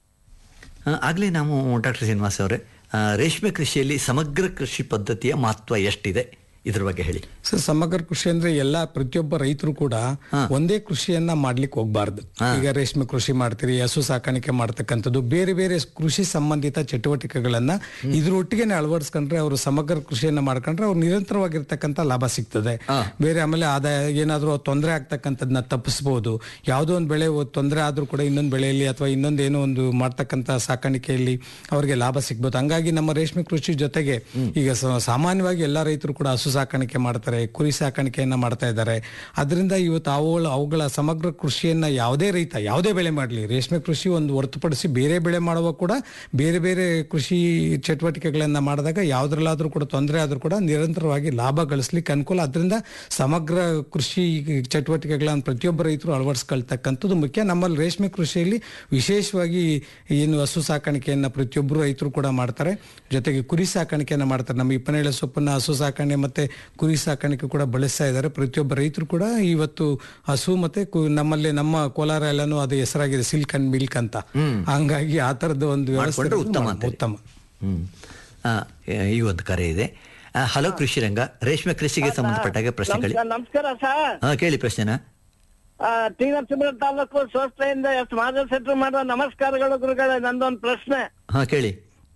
ಆಗಲೇ ನಾವು ಡಾಕ್ಟರ್ ಶ್ರೀನಿವಾಸ್ ಅವರೇ ಆ, ರೇಷ್ಮೆ ಕೃಷಿಯಲ್ಲಿ ಸಮಗ್ರ ಕೃಷಿ ಪದ್ಧತಿಯ ಮಹತ್ವ ಎಷ್ಟಿದೆ ಇದ್ರ ಬಗ್ಗೆ ಹೇಳಿ ಸರ್ ಸಮಗ್ರ ಕೃಷಿ ಅಂದ್ರೆ ಎಲ್ಲ ಪ್ರತಿಯೊಬ್ಬ ರೈತರು ಕೂಡ ಒಂದೇ ಕೃಷಿಯನ್ನ ಮಾಡ್ಲಿಕ್ಕೆ ಹೋಗ್ಬಾರ್ದು ಈಗ ರೇಷ್ಮೆ ಕೃಷಿ ಮಾಡ್ತೀರಿ ಹಸು ಸಾಕಾಣಿಕೆ ಮಾಡ್ತಕ್ಕಂಥದ್ದು ಬೇರೆ ಬೇರೆ ಕೃಷಿ ಸಂಬಂಧಿತ ಚಟುವಟಿಕೆಗಳನ್ನ ಇದ್ರೊಟ್ಟಿಗೆ ಅಳವಡಿಸ್ಕೊಂಡ್ರೆ ಅವರು ಸಮಗ್ರ ಕೃಷಿಯನ್ನ ಮಾಡ್ಕೊಂಡ್ರೆ ಅವ್ರು ನಿರಂತರವಾಗಿರ್ತಕ್ಕಂಥ ಲಾಭ ಸಿಗ್ತದೆ ಬೇರೆ ಆಮೇಲೆ ಆದಾಯ ಏನಾದ್ರೂ ತೊಂದರೆ ಆಗ್ತಕ್ಕಂಥದ್ದನ್ನ ತಪ್ಪಿಸ್ಬೋದು ಯಾವುದೋ ಒಂದು ಬೆಳೆ ತೊಂದರೆ ಆದ್ರೂ ಕೂಡ ಇನ್ನೊಂದು ಬೆಳೆಯಲ್ಲಿ ಅಥವಾ ಇನ್ನೊಂದು ಏನೋ ಒಂದು ಮಾಡ್ತಕ್ಕಂಥ ಸಾಕಾಣಿಕೆಯಲ್ಲಿ ಅವರಿಗೆ ಲಾಭ ಸಿಗ್ಬೋದು ಹಂಗಾಗಿ ನಮ್ಮ ರೇಷ್ಮೆ ಕೃಷಿ ಜೊತೆಗೆ ಈಗ ಸ- ಸಾಮಾನ್ಯವಾಗಿ ಎಲ್ಲ ರೈತರು ಕೂಡ ಹಸು ಸಾಕಾಣಿಕೆ ಮಾಡ್ತಾರೆ ಕುರಿ ಸಾಕಾಣಿಕೆಯನ್ನ ಮಾಡ್ತಾ ಇದ್ದಾರೆ ಅದರಿಂದ ಇವತ್ತು ಅವುಗಳ ಅವುಗಳ ಸಮಗ್ರ ಕೃಷಿಯನ್ನ ಯಾವುದೇ ರೈತ ಯಾವುದೇ ಬೆಳೆ ಮಾಡಲಿ ರೇಷ್ಮೆ ಕೃಷಿ ಒಂದು ಹೊರತುಪಡಿಸಿ ಬೇರೆ ಬೆಳೆ ಮಾಡುವ ಕೂಡ ಬೇರೆ ಬೇರೆ ಕೃಷಿ ಚಟುವಟಿಕೆಗಳನ್ನ ಮಾಡಿದಾಗ ಯಾವ್ದ್ರಲ್ಲಾದ್ರೂ ಕೂಡ ತೊಂದರೆ ಆದ್ರೂ ಕೂಡ ನಿರಂತರವಾಗಿ ಲಾಭ ಗಳಿಸ್ಲಿಕ್ಕೆ ಅನುಕೂಲ ಅದರಿಂದ ಸಮಗ್ರ ಕೃಷಿ ಚಟುವಟಿಕೆಗಳನ್ನ ಪ್ರತಿಯೊಬ್ಬ ರೈತರು ಅಳವಡಿಸ್ಕೊಳ್ತಕ್ಕಂಥದ್ದು ಮುಖ್ಯ ನಮ್ಮಲ್ಲಿ ರೇಷ್ಮೆ ಕೃಷಿಯಲ್ಲಿ ವಿಶೇಷವಾಗಿ ಏನು ಹಸು ಸಾಕಾಣಿಕೆಯನ್ನ ಪ್ರತಿಯೊಬ್ಬರು ರೈತರು ಕೂಡ ಮಾಡ್ತಾರೆ ಜೊತೆಗೆ ಕುರಿ ಸಾಕಾಣಿಕೆಯನ್ನ ಮಾಡ್ತಾರೆ ನಮ್ಮ ಇಪ್ಪನೇಳೆ ಸೊಪ್ಪನ್ನ ಹಸು ಸಾಕಣೆ ಮತ್ತೆ ಕುರಿ ಸಾಕಾಣಿಕೆ ಕೂಡ ಬಳಸ್ತಾ ಇದ್ದಾರೆ ಪ್ರತಿಯೊಬ್ಬ ರೈತರು ಕೂಡ ಇವತ್ತು ಹಸು ಮತ್ತೆ ಕು- ನಮ್ಮಲ್ಲಿ ನಮ್ಮ ಕೋಲಾರ ಎಲ್ಲಾನು ಅದು ಹೆಸರಾಗಿದೆ ಸಿಲ್ಕ್ ಅಂಡ್ ಮಿಲ್ಕ್ ಅಂತ ಹಂಗಾಗಿ ಆ ತರದ ಒಂದು ವ್ಯವಸ್ಥೆ ಮಾಡ್ಕೊಂಡ್ರೆ ಉತ್ತಮ ಮಾಡ್- ಅಂತೀರಿ. ಉತ್ತಮ ಹ್ಮ್ ಆ, ಈ ಒಂದು ಕರೆ ಇದೆ ಆ, ಹಲೋ ಕೃಷಿ ರಂಗ ರೇಷ್ಮೆ ಕೃಷಿಗೆ ಸಂಬಂಧಪಟ್ಟಾಗ ಪ್ರಶ್ನೆಗಳು ನಮಸ್ಕಾರ ನಮಸ್ಕಾರ ಸರ್ ಹಾ ಕೇಳಿ ಪ್ರಶ್ನೆನ ಟಿ ನರಸೀಪುರ ತಾಲೂಕು ಸ್ವಸ್ಥೆಯಿಂದ ಎಷ್ಟು ಮಾರ್ಗಸೂಚನೆ ಮಾಡುವ ನಮಸ್ಕಾರಗಳು ಗುರುಗಳೇ ನಂದೊಂದು ಪ್ರಶ್ನೆ ಹಾ ಕೇಳಿ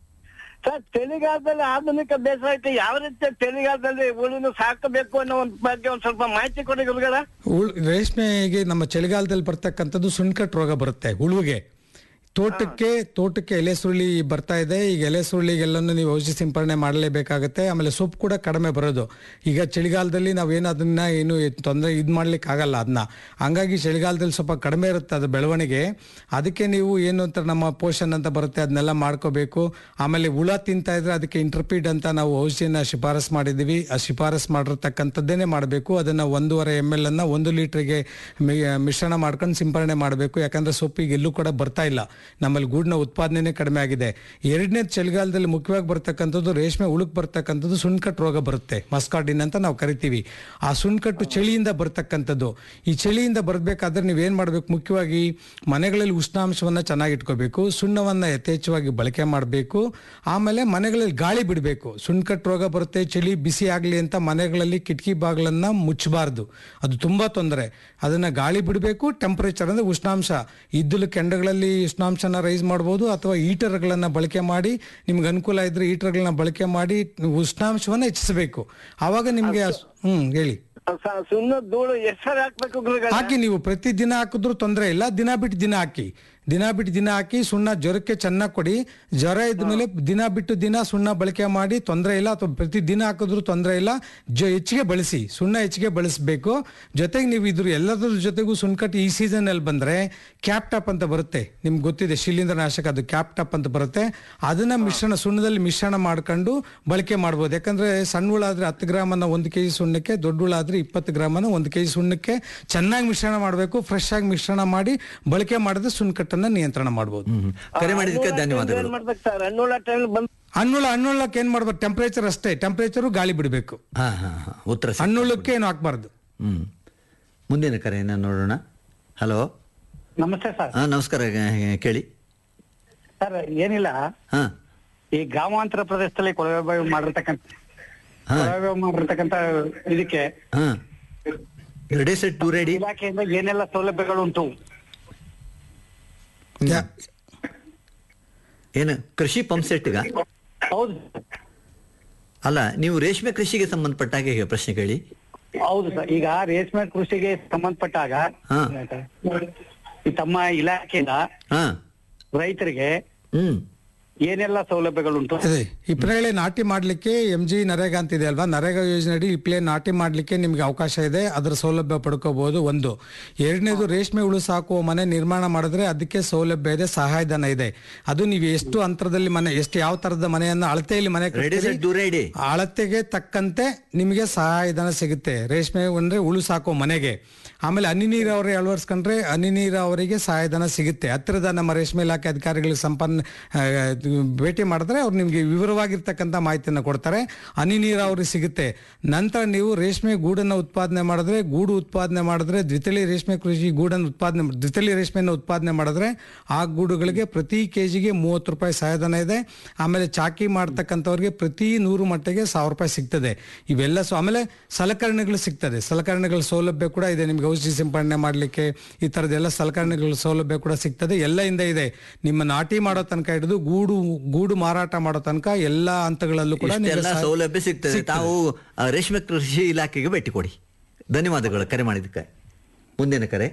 ಸರ್ ಚಳಿಗಾಲದಲ್ಲಿ ಆಧುನಿಕ ಬೇಸಾಯಕ್ಕೆ ಯಾವ ರೀತಿ ಚಳಿಗಾಲದಲ್ಲಿ ಉಳಿನ ಸಾಕಬೇಕು ಅನ್ನೋ ಒಂದು ಬಗ್ಗೆ ಒಂದ್ ಸ್ವಲ್ಪ ಮಾಹಿತಿ ಕೊಡಿ ಗುರುಗಳ ಉಳ್- ರೇಷ್ಮೆಗೆ ನಮ್ಮ ಚಳಿಗಾಲದಲ್ಲಿ ಬರ್ತಕ್ಕಂಥದ್ದು ಸುಣ್ಕಟ್ ರೋಗ ಬರುತ್ತೆ ಹುಳುವಿಗೆ ತೋಟಕ್ಕೆ ತೋಟಕ್ಕೆ ಎಲೆ ಸುರುಳಿ ಬರ್ತಾ ಇದೆ ಈಗ ಎಲೆ ಸುರುಳಿಗೆಲ್ಲನೂ ನೀವು ಔಷಧಿ ಸಿಂಪರಣೆ ಮಾಡಲೇಬೇಕಾಗತ್ತೆ ಆಮೇಲೆ ಸೊಪ್ಪು ಕೂಡ ಕಡಿಮೆ ಬರೋದು ಈಗ ಚಳಿಗಾಲದಲ್ಲಿ ನಾವೇನು ಅದನ್ನ ಏನು ತೊಂದರೆ ಇದು ಮಾಡ್ಲಿಕ್ಕೆ ಆಗಲ್ಲ ಅದನ್ನ ಹಂಗಾಗಿ ಚಳಿಗಾಲದಲ್ಲಿ ಸ್ವಲ್ಪ ಕಡಿಮೆ ಇರುತ್ತೆ ಅದು ಬೆಳವಣಿಗೆ ಅದಕ್ಕೆ ನೀವು ಏನು ಅಂತ ನಮ್ಮ ಪೋಷನ್ ಅಂತ ಬರುತ್ತೆ ಅದನ್ನೆಲ್ಲ ಮಾಡ್ಕೋಬೇಕು ಆಮೇಲೆ ಹುಳ ತಿಂತಾ ಇದ್ರೆ ಅದಕ್ಕೆ ಇಂಟರ್ಪೀಡ್ ಅಂತ ನಾವು ಔಷಧಿನ ಶಿಫಾರಸ್ ಮಾಡಿದ್ದೀವಿ ಆ ಶಿಫಾರಸ್ ಮಾಡಿರ್ತಕ್ಕಂಥದ್ದೇನೆ ಮಾಡಬೇಕು ಅದನ್ನ ಒಂದೂವರೆ ಎಮ್ ಎಲ್ ಅನ್ನ ಒಂದು ಲೀಟ್ರಿಗೆ ಮಿಶ್ರಣ ಮಾಡ್ಕೊಂಡು ಸಿಂಪರಣೆ ಮಾಡಬೇಕು ಯಾಕಂದ್ರೆ ಸೊಪ್ಪಿಗೆ ಎಲ್ಲೂ ಕೂಡ ಬರ್ತಾ ಇಲ್ಲ ನಮ್ಮಲ್ಲಿ ಗೂಡಿನ ಉತ್ಪಾದನೆ ಕಡಿಮೆ ಆಗಿದೆ ಎರಡನೇ ಚಳಿಗಾಲದಲ್ಲಿ ಮುಖ್ಯವಾಗಿ ಬರ್ತಕ್ಕಂಥದ್ದು ರೇಷ್ಮೆ ಉಳುಕ್ ಬರ್ತಕ್ಕಂಥದ್ದು ಸುಣ್ಕಟ್ ರೋಗ ಬರುತ್ತೆ ಮಸ್ಕಾಡಿನ್ ಅಂತ ನಾವು ಕರಿತೀವಿ ಆ ಸುಣ್ಕಟ್ಟು ಚಳಿಯಿಂದ ಬರ್ತಕ್ಕಂಥದ್ದು ಈ ಚಳಿಯಿಂದ ಬರಬೇಕಾದ್ರೆ ನೀವೇನ್ ಮಾಡಬೇಕು ಮುಖ್ಯವಾಗಿ ಮನೆಗಳಲ್ಲಿ ಉಷ್ಣಾಂಶವನ್ನ ಚೆನ್ನಾಗಿ ಇಟ್ಕೋಬೇಕು ಸುಣ್ಣವನ್ನ ಯಥೇಚ್ಛವಾಗಿ ಬಳಕೆ ಮಾಡಬೇಕು ಆಮೇಲೆ ಮನೆಗಳಲ್ಲಿ ಗಾಳಿ ಬಿಡಬೇಕು ಸುಣ್ಕಟ್ ರೋಗ ಬರುತ್ತೆ ಚಳಿ ಬಿಸಿ ಆಗಲಿ ಅಂತ ಮನೆಗಳಲ್ಲಿ ಕಿಟಕಿ ಬಾಗಿಲನ್ನ ಮುಚ್ಚಬಾರ್ದು ಅದು ತುಂಬಾ ತೊಂದರೆ ಅದನ್ನ ಗಾಳಿ ಬಿಡಬೇಕು ಟೆಂಪರೇಚರ್ ಅಂದ್ರೆ ಉಷ್ಣಾಂಶ ಇದ್ದಲು ಕೆಂಡಗಳಲ್ಲಿ ಉಷ್ಣಾಂಶನ ರೈಸ್ ಮಾಡ್ಬೋದು ಅಥವಾ ಹೀಟರ್ಗಳನ್ನ ಬಳಕೆ ಮಾಡಿ ನಿಮ್ಗೆ ಅನುಕೂಲ ಇದ್ರೆ ಹೀಟರ್ಗಳನ್ನ ಬಳಕೆ ಮಾಡಿ ಉಷ್ಣಾಂಶವನ್ನ ಹೆಚ್ಚಿಸಬೇಕು ಆವಾಗ ನಿಮ್ಗೆ ಆ ಸು- ಹ್ಮ್ ಹೇಳಿ ಸ- ಸುಣ್ಣ ಧೂಳು ಎಷ್ಟು ಸರಿ ಹಾಕ್ಬೇಕು ಗುರುಗಳ ಹಾಕಿ ನೀವು ಪ್ರತಿ ದಿನ ಹಾಕಿದ್ರು ತೊಂದರೆ ಇಲ್ಲ ದಿನ ಬಿಟ್ಟು ದಿನ ಹಾಕಿ ದಿನ ಬಿಟ್ಟು ದಿನ ಹಾಕಿ ಸುಣ್ಣ ಜ್ವರಕ್ಕೆ ಚೆನ್ನಾಗಿ ಕೊಡಿ ಜ್ವರ ಇದ್ಮೇಲೆ ದಿನ ಬಿಟ್ಟು ದಿನ ಸುಣ್ಣ ಬಳಕೆ ಮಾಡಿ ತೊಂದರೆ ಇಲ್ಲ ಅಥವಾ ಪ್ರತಿ ದಿನ ಹಾಕಿದ್ರು ತೊಂದರೆ ಇಲ್ಲ ಜೊ ಹೆಚ್ಚಿಗೆ ಬಳಸಿ ಸುಣ್ಣ ಹೆಚ್ಚಿಗೆ ಬಳಸಬೇಕು ಜೊತೆಗೆ ನೀವು ಇದ್ರ ಎಲ್ಲದ್ರ ಜೊತೆಗೂ ಸುಣ್ಕಟ್ಟು ಈ ಸೀಸನ್ ಅಲ್ಲಿ ಬಂದ್ರೆ ಕ್ಯಾಪ್ ಟಾಪ್ ಅಂತ ಬರುತ್ತೆ ನಿಮ್ಗೆ ಗೊತ್ತಿದೆ ಶಿಲೀಂಧ್ರ ನಾಶಕ ಅದು ಕ್ಯಾಪ್ ಟಾಪ್ ಅಂತ ಬರುತ್ತೆ ಅದನ್ನ ಮಿಶ್ರಣ ಸುಣ್ಣದಲ್ಲಿ ಮಿಶ್ರಣ ಮಾಡ್ಕೊಂಡು ಬಳಕೆ ಮಾಡ್ಬೋದು ಯಾಕಂದ್ರೆ ಸಣ್ಣ ಹುಳ ಆದ್ರೆ ಹತ್ತು ಗ್ರಾಮನ್ನ ಒಂದು ಕೆಜಿ ಸುಣ್ಣಕ್ಕೆ ದೊಡ್ಡ ಹುಳ ಆದ್ರೆ ಇಪ್ಪತ್ತು ಗ್ರಾಮನ ಒಂದು ಕೆಜಿ ಸುಣ್ಣಕ್ಕೆ ಚೆನ್ನಾಗಿ ಮಿಶ್ರಣ ಮಾಡಬೇಕು ಫ್ರೆಶ್ ಆಗಿ ಮಿಶ್ರಣ ಮಾಡಿ ಬಳಕೆ ಮಾಡಿದ್ರೆ ಸುಣ್ಕಟ್ಟನ್ನ ನಿಯಂತ್ರಣ ಮಾಡ್ಬೋದು ಹ್ಮ್. ಕರೆ ಮಾಡಿದ್ದಕ್ಕೆ ಧನ್ಯವಾದಗಳು ಏನ್ ಮಾಡ್ಬೇಕು ಸರ್ ಹಣ್ಣುಳ ಟೈಮ್ ಬಂದ್ ಹಣ್ಣುಳ ಹಣ್ಣುಳ್ಳಕ್ಕೆ ಏನ್ ಮಾಡ್ಬೇಕು ಟೆಂಪರೇಚರ್ ಅಷ್ಟೇ ಟೆಂಪರೇಚರು ಗಾಳಿ ಬಿಡಬೇಕು ಹಾ ಹಾ ಹಾ ಉತ್ತರ ಸಿಕ್ತು. ಹಣ್ಣುಳ್ಳಕ್ಕೆ ಏನು ಹಾಕ್ಬಾರ್ದು ಹ್ಮ್ ಮುಂದಿನ ಕರೆಯನ್ನು ನೋಡೋಣ ಹಲೋ ನಮಸ್ತೆ ಸರ್ ಹಾ ನಮಸ್ಕಾರ ಆ, ಕೇಳಿ ಸರ್ ಏನಿಲ್ಲ ಹಾ ಈ ಗ್ರಾಮಾಂತರ ಪ್ರದೇಶದಲ್ಲಿ ಕೊಳವೆ ಬಾವಿ ಮಾಡಿರ್ತಕ್ಕಂಥ ಹಾ. ಕೊಳವೆ ಬಾವಿ ಮಾಡಿರ್ತಕ್ಕಂಥ ಇದಕ್ಕೆ ಹಾ ಎರಡೇ ಸೆಟ್ ಟೂ ರೆಡಿ ಇಲಾಖೆಯಿಂದ ಏನೆಲ್ಲ ಸೌಲಭ್ಯಗಳು ಉಂಟು ಯಾ- ಏನು ಕೃಷಿ ಪಂಪ್ ಸೆಟ್ಗ ಹೌದು ಅಲ್ಲ ನೀವು ರೇಷ್ಮೆ ಕೃಷಿಗೆ ಸಂಬಂಧಪಟ್ಟ ಹಾಗೆ ಈಗ ಪ್ರಶ್ನೆ ಕೇಳಿ ಹೌದು ಸರ್ ಈಗ ರೇಷ್ಮೆ ಕೃಷಿಗೆ ಸಂಬಂಧಪಟ್ಟಾಗ ಹಾ. ಈ ತಮ್ಮ ಇಲಾಖೆಯಿಂದ ಹಾ ರೈತರಿಗೆ ಹ್ಮ್ ಏನೆಲ್ಲ ಸೌಲಭ್ಯಗಳುಂಟು ಅದೇ ಇಪ್ರೇಳೆ ನಾಟಿ ಮಾಡ್ಲಿಕ್ಕೆ ಎಂ ಜಿ ನರೇಗಾ ಅಂತ ಇದೆ ಅಲ್ವಾ ನರೇಗಾ ಯೋಜನೆ ಅಡಿ ಇಪ್ಲೆ ನಾಟಿ ಮಾಡ್ಲಿಕ್ಕೆ ನಿಮ್ಗೆ ಅವಕಾಶ ಇದೆ ಅದರ ಸೌಲಭ್ಯ ಪಡ್ಕೋಬಹುದು ಒಂದು ಎರಡನೇದು ರೇಷ್ಮೆ ಹುಳು ಸಾಕುವ ಮನೆ ನಿರ್ಮಾಣ ಮಾಡಿದ್ರೆ ಅದಕ್ಕೆ ಸೌಲಭ್ಯ ಇದೆ ಸಹಾಯಧನ ಇದೆ ಅದು ನೀವು ಎಷ್ಟು ಅಂತರದಲ್ಲಿ ಮನೆ ಎಷ್ಟು ಯಾವ ತರದ ಮನೆಯನ್ನ ಅಳತೆಯಲ್ಲಿ ಮನೆ ರೆಡಿ ಕಟ್ತೀರಿ, ಸೆಟ್ ಟೂ ರೆಡಿ ಅಳತೆಗೆ ತಕ್ಕಂತೆ ನಿಮಗೆ ಸಹಾಯಧನ ಸಿಗುತ್ತೆ ರೇಷ್ಮೆ ಅಂದ್ರೆ ಹುಳು ಸಾಕೋ ಮನೆಗೆ ಆಮೇಲೆ ಹನಿ ನೀರಾವರಿ ಅಳವಡಿಸ್ಕೊಂಡ್ರೆ ಹನಿ ನೀರಾವರಿಗೆ ಸಹಾಯಧನ ಸಿಗುತ್ತೆ ಹತ್ತಿರದ ನಮ್ಮ ರೇಷ್ಮೆ ಇಲಾಖೆ ಅಧಿಕಾರಿಗಳಿಗೆ ಸಂಪನ್ನ ಆ, ಭೇಟಿ ಮಾಡಿದ್ರೆ ಅವ್ರು ನಿಮಗೆ ವಿವರವಾಗಿರ್ತಕ್ಕಂಥ ಮಾಹಿತಿಯನ್ನು ಕೊಡ್ತಾರೆ ಹನಿ ನೀರಾವರಿ ಸಿಗುತ್ತೆ ನಂತರ ನೀವು ರೇಷ್ಮೆ ಗೂಡನ್ನು ಉತ್ಪಾದನೆ ಮಾಡಿದ್ರೆ ಗೂಡು ಉತ್ಪಾದನೆ ಮಾಡಿದ್ರೆ ದ್ವಿತಳಿ ರೇಷ್ಮೆ ಕೃಷಿ ಗೂಡನ್ನು ಉತ್ಪಾದನೆ ದ್ವಿತಳಿ ರೇಷ್ಮೆಯನ್ನು ಉತ್ಪಾದನೆ ಮಾಡಿದ್ರೆ ಆ ಗೂಡುಗಳಿಗೆ ಪ್ರತಿ ಕೆಜಿಗೆ ಮೂವತ್ತು ರೂಪಾಯಿ ಸಹಾಯಧನ ಇದೆ ಆಮೇಲೆ ಚಾಕಿ ಮಾಡ್ತಕ್ಕಂಥವ್ರಿಗೆ ಪ್ರತಿ ನೂರು ಮಟ್ಟಿಗೆ ಸಾವಿರ ರೂಪಾಯಿ ಸಿಗ್ತದೆ ಇವೆಲ್ಲ ಸೊ ಆಮೇಲೆ ಸಲಕರಣೆಗಳು ಸಿಗ್ತದೆ ಸಲಕರಣೆಗಳ ಸೌಲಭ್ಯ ಕೂಡ ಇದೆ ನಿಮ್ಗೆ ಔಷಧಿ ಸಿಂಪಡಣೆ ಮಾಡಲಿಕ್ಕೆ ಈ ಥರದ್ದೆಲ್ಲ ಸಲಕರಣೆಗಳ ಸೌಲಭ್ಯ ಕೂಡ ಸಿಗ್ತದೆ ಎಲ್ಲ ಇಂದ ಇದೆ ನಿಮ್ಮ ನಾಟಿ ಮಾಡೋ ತನಕ ಹಿಡಿದು ಗೂಡು ಗೂಡು ಮಾರಾಟ ಮಾಡೋ ತನಕ ಎಲ್ಲ ಹಂತಗಳಲ್ಲೂ ಕೂಡ ನಿಮ್ಗೆ ಇಷ್ಟೆಲ್ಲ ಸಹ- ಸೌಲಭ್ಯ ಸಿಗ್ತದೆ ತಾವು ಆ, ರೇಷ್ಮೆ ಕೃಷಿ ಇಲಾಖೆಗೆ ಭೇಟಿ ಕೊಡಿ ಧನ್ಯವಾದಗಳು ಕರೆ ಮಾಡಿದ್ದಕ್ಕೆ ಮುಂದಿನ ಕರೆ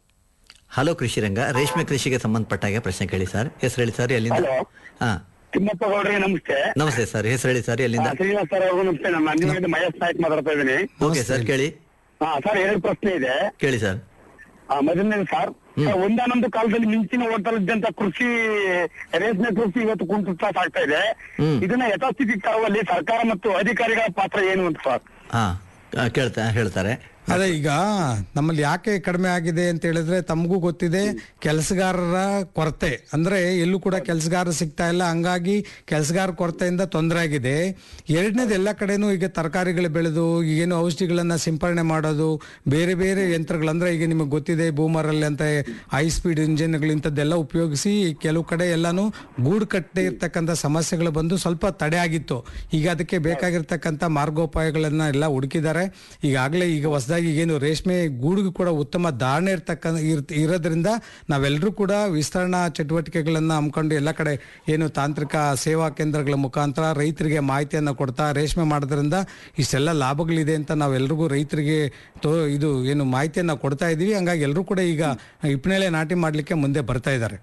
ಹಲೋ ಕೃಷಿ ರಂಗ ರೇಷ್ಮೆ ಕೃಷಿಗೆ ಸಂಬಂಧಪಟ್ಟಾಗೆ ಪ್ರಶ್ನೆ ಕೇಳಿ ಸರ್ ಹೆಸರು ಹೇಳಿ ಸರ್ ಎಲ್ಲಿಂದ Hello. ಹಾ ತಿಮ್ಮಪ್ಪ ಗೌಡ್ರಿಗೆ ನಮಸ್ತೆ ನಮಸ್ತೆ ಸರ್ ಹೆಸರು ಹೇಳಿ ಸರ್ ಎಲ್ಲಿಂದ ಆ, ಶ್ರೀನಿವಾಸ್ ಸರ್ ಅವ್ರಿಗೂ ನಮಸ್ತೆ ನಮ್ಮ ಅಂಜನಾದ್ರಿ ಮಹೇಶ್ ನಾಯ್ಕ್ ಮಾತಾಡ್ತಾ ಇದ್ದೀನಿ ಓಕೆ ಸರ್ ಕೇಳಿ ಹಾ ಸರ್ ಎರಡು ಪ್ರಶ್ನೆ ಇದೆ ಕೇಳಿ ಸರ್ ಆ, ಮೊದಲನೇದು ಸರ್ ಸರ್, ಒಂದಾನೊಂದು ಕಾಲದಲ್ಲಿ ಮಿಂಚಿನ ಓಟಲಿದ್ದಂತ ಕೃಷಿ ರೇಷ್ಮೆ ಕೃಷಿ ಇವತ್ತು ಕುಂಠಿತ ಆಗ್ತಾ ಇದೆ ಹ್ಮ್. ಇದನ್ನ ಯಥಾಸ್ಥಿತಿಗೆ ತರುವಲ್ಲಿ ಸರ್ಕಾರ ಮತ್ತು ಅಧಿಕಾರಿಗಳ ಪಾತ್ರ ಏನು ಅಂತ ಸರ್ ಹಾ ಆ, ಕೇಳ್ತಾ ಹೇಳ್ತಾರೆ ಅದೇ ಈಗ ನಮ್ಮಲ್ಲಿ ಯಾಕೆ ಕಡಿಮೆ ಆಗಿದೆ ಅಂತ ಹೇಳಿದ್ರೆ ತಮಗೂ ಗೊತ್ತಿದೆ ಕೆಲಸಗಾರರ ಕೊರತೆ ಅಂದ್ರೆ ಎಲ್ಲೂ ಕೂಡ ಕೆಲಸಗಾರ ಸಿಗ್ತಾ ಇಲ್ಲ ಹಂಗಾಗಿ ಕೆಲಸಗಾರ ಕೊರತೆಯಿಂದ ತೊಂದರೆ ಆಗಿದೆ ಎರಡನೇದು ಎಲ್ಲ ಕಡೆನೂ ಈಗ ತರಕಾರಿಗಳು ಬೆಳೆದು ಏನು ಔಷಧಿಗಳನ್ನ ಸಿಂಪರಣೆ ಮಾಡೋದು ಬೇರೆ ಬೇರೆ ಯಂತ್ರಗಳು ಅಂದ್ರೆ ಈಗ ನಿಮಗೆ ಗೊತ್ತಿದೆ ಬೂಮರಲ್ಲಿ ಅಂತ ಹೈ ಸ್ಪೀಡ್ ಇಂಜಿನ್ಗಳು ಇಂಥದ್ದೆಲ್ಲ ಉಪಯೋಗಿಸಿ ಕೆಲವು ಕಡೆ ಎಲ್ಲಾನು ಗೂಡು ಕಟ್ಟೆ ಇರ್ತಕ್ಕಂಥ ಸಮಸ್ಯೆಗಳು ಬಂದು ಸ್ವಲ್ಪ ತಡೆ ಆಗಿತ್ತು ಈಗ ಅದಕ್ಕೆ ಬೇಕಾಗಿರ್ತಕ್ಕಂಥ ಮಾರ್ಗೋಪಾಯಗಳನ್ನ ಎಲ್ಲ ಹುಡುಕಿದ್ದಾರೆ ಈಗಾಗಲೇ ಈಗ ಹೊಸದಾಗಿ ಏನು ರೇಷ್ಮೆ ಗೂಡಿಗೂ ಕೂಡ ಉತ್ತಮ ಧಾರಣೆ ಇರ್ತಕ್ಕಂಥ ಇರ್- ಇರೋದ್ರಿಂದ ನಾವೆಲ್ಲರೂ ಕೂಡ ವಿಸ್ತರಣಾ ಚಟುವಟಿಕೆಗಳನ್ನ ಹಮ್ಮಿಕೊಂಡು ಎಲ್ಲ ಕಡೆ ಏನು ತಾಂತ್ರಿಕ ಸೇವಾ ಕೇಂದ್ರಗಳ ಮುಖಾಂತರ ರೈತರಿಗೆ ಮಾಹಿತಿಯನ್ನು ಕೊಡ್ತಾ ರೇಷ್ಮೆ ಮಾಡೋದ್ರಿಂದ ಇಷ್ಟೆಲ್ಲ ಲಾಭಗಳಿದೆ ಅಂತ ನಾವೆಲ್ರಿಗೂ ರೈತರಿಗೆ ತೋ ಇದು ಏನು ಮಾಹಿತಿಯನ್ನ ಕೊಡ್ತಾ ಇದೀವಿ ಹಂಗಾಗಿ ಎಲ್ಲರೂ ಕೂಡ ಈಗ ಇಪ್ಪನೇಳೆ ನಾಟಿ ಮಾಡ್ಲಿಕ್ಕೆ ಮುಂದೆ ಬರ್ತಾ ಇದ್ದಾರೆ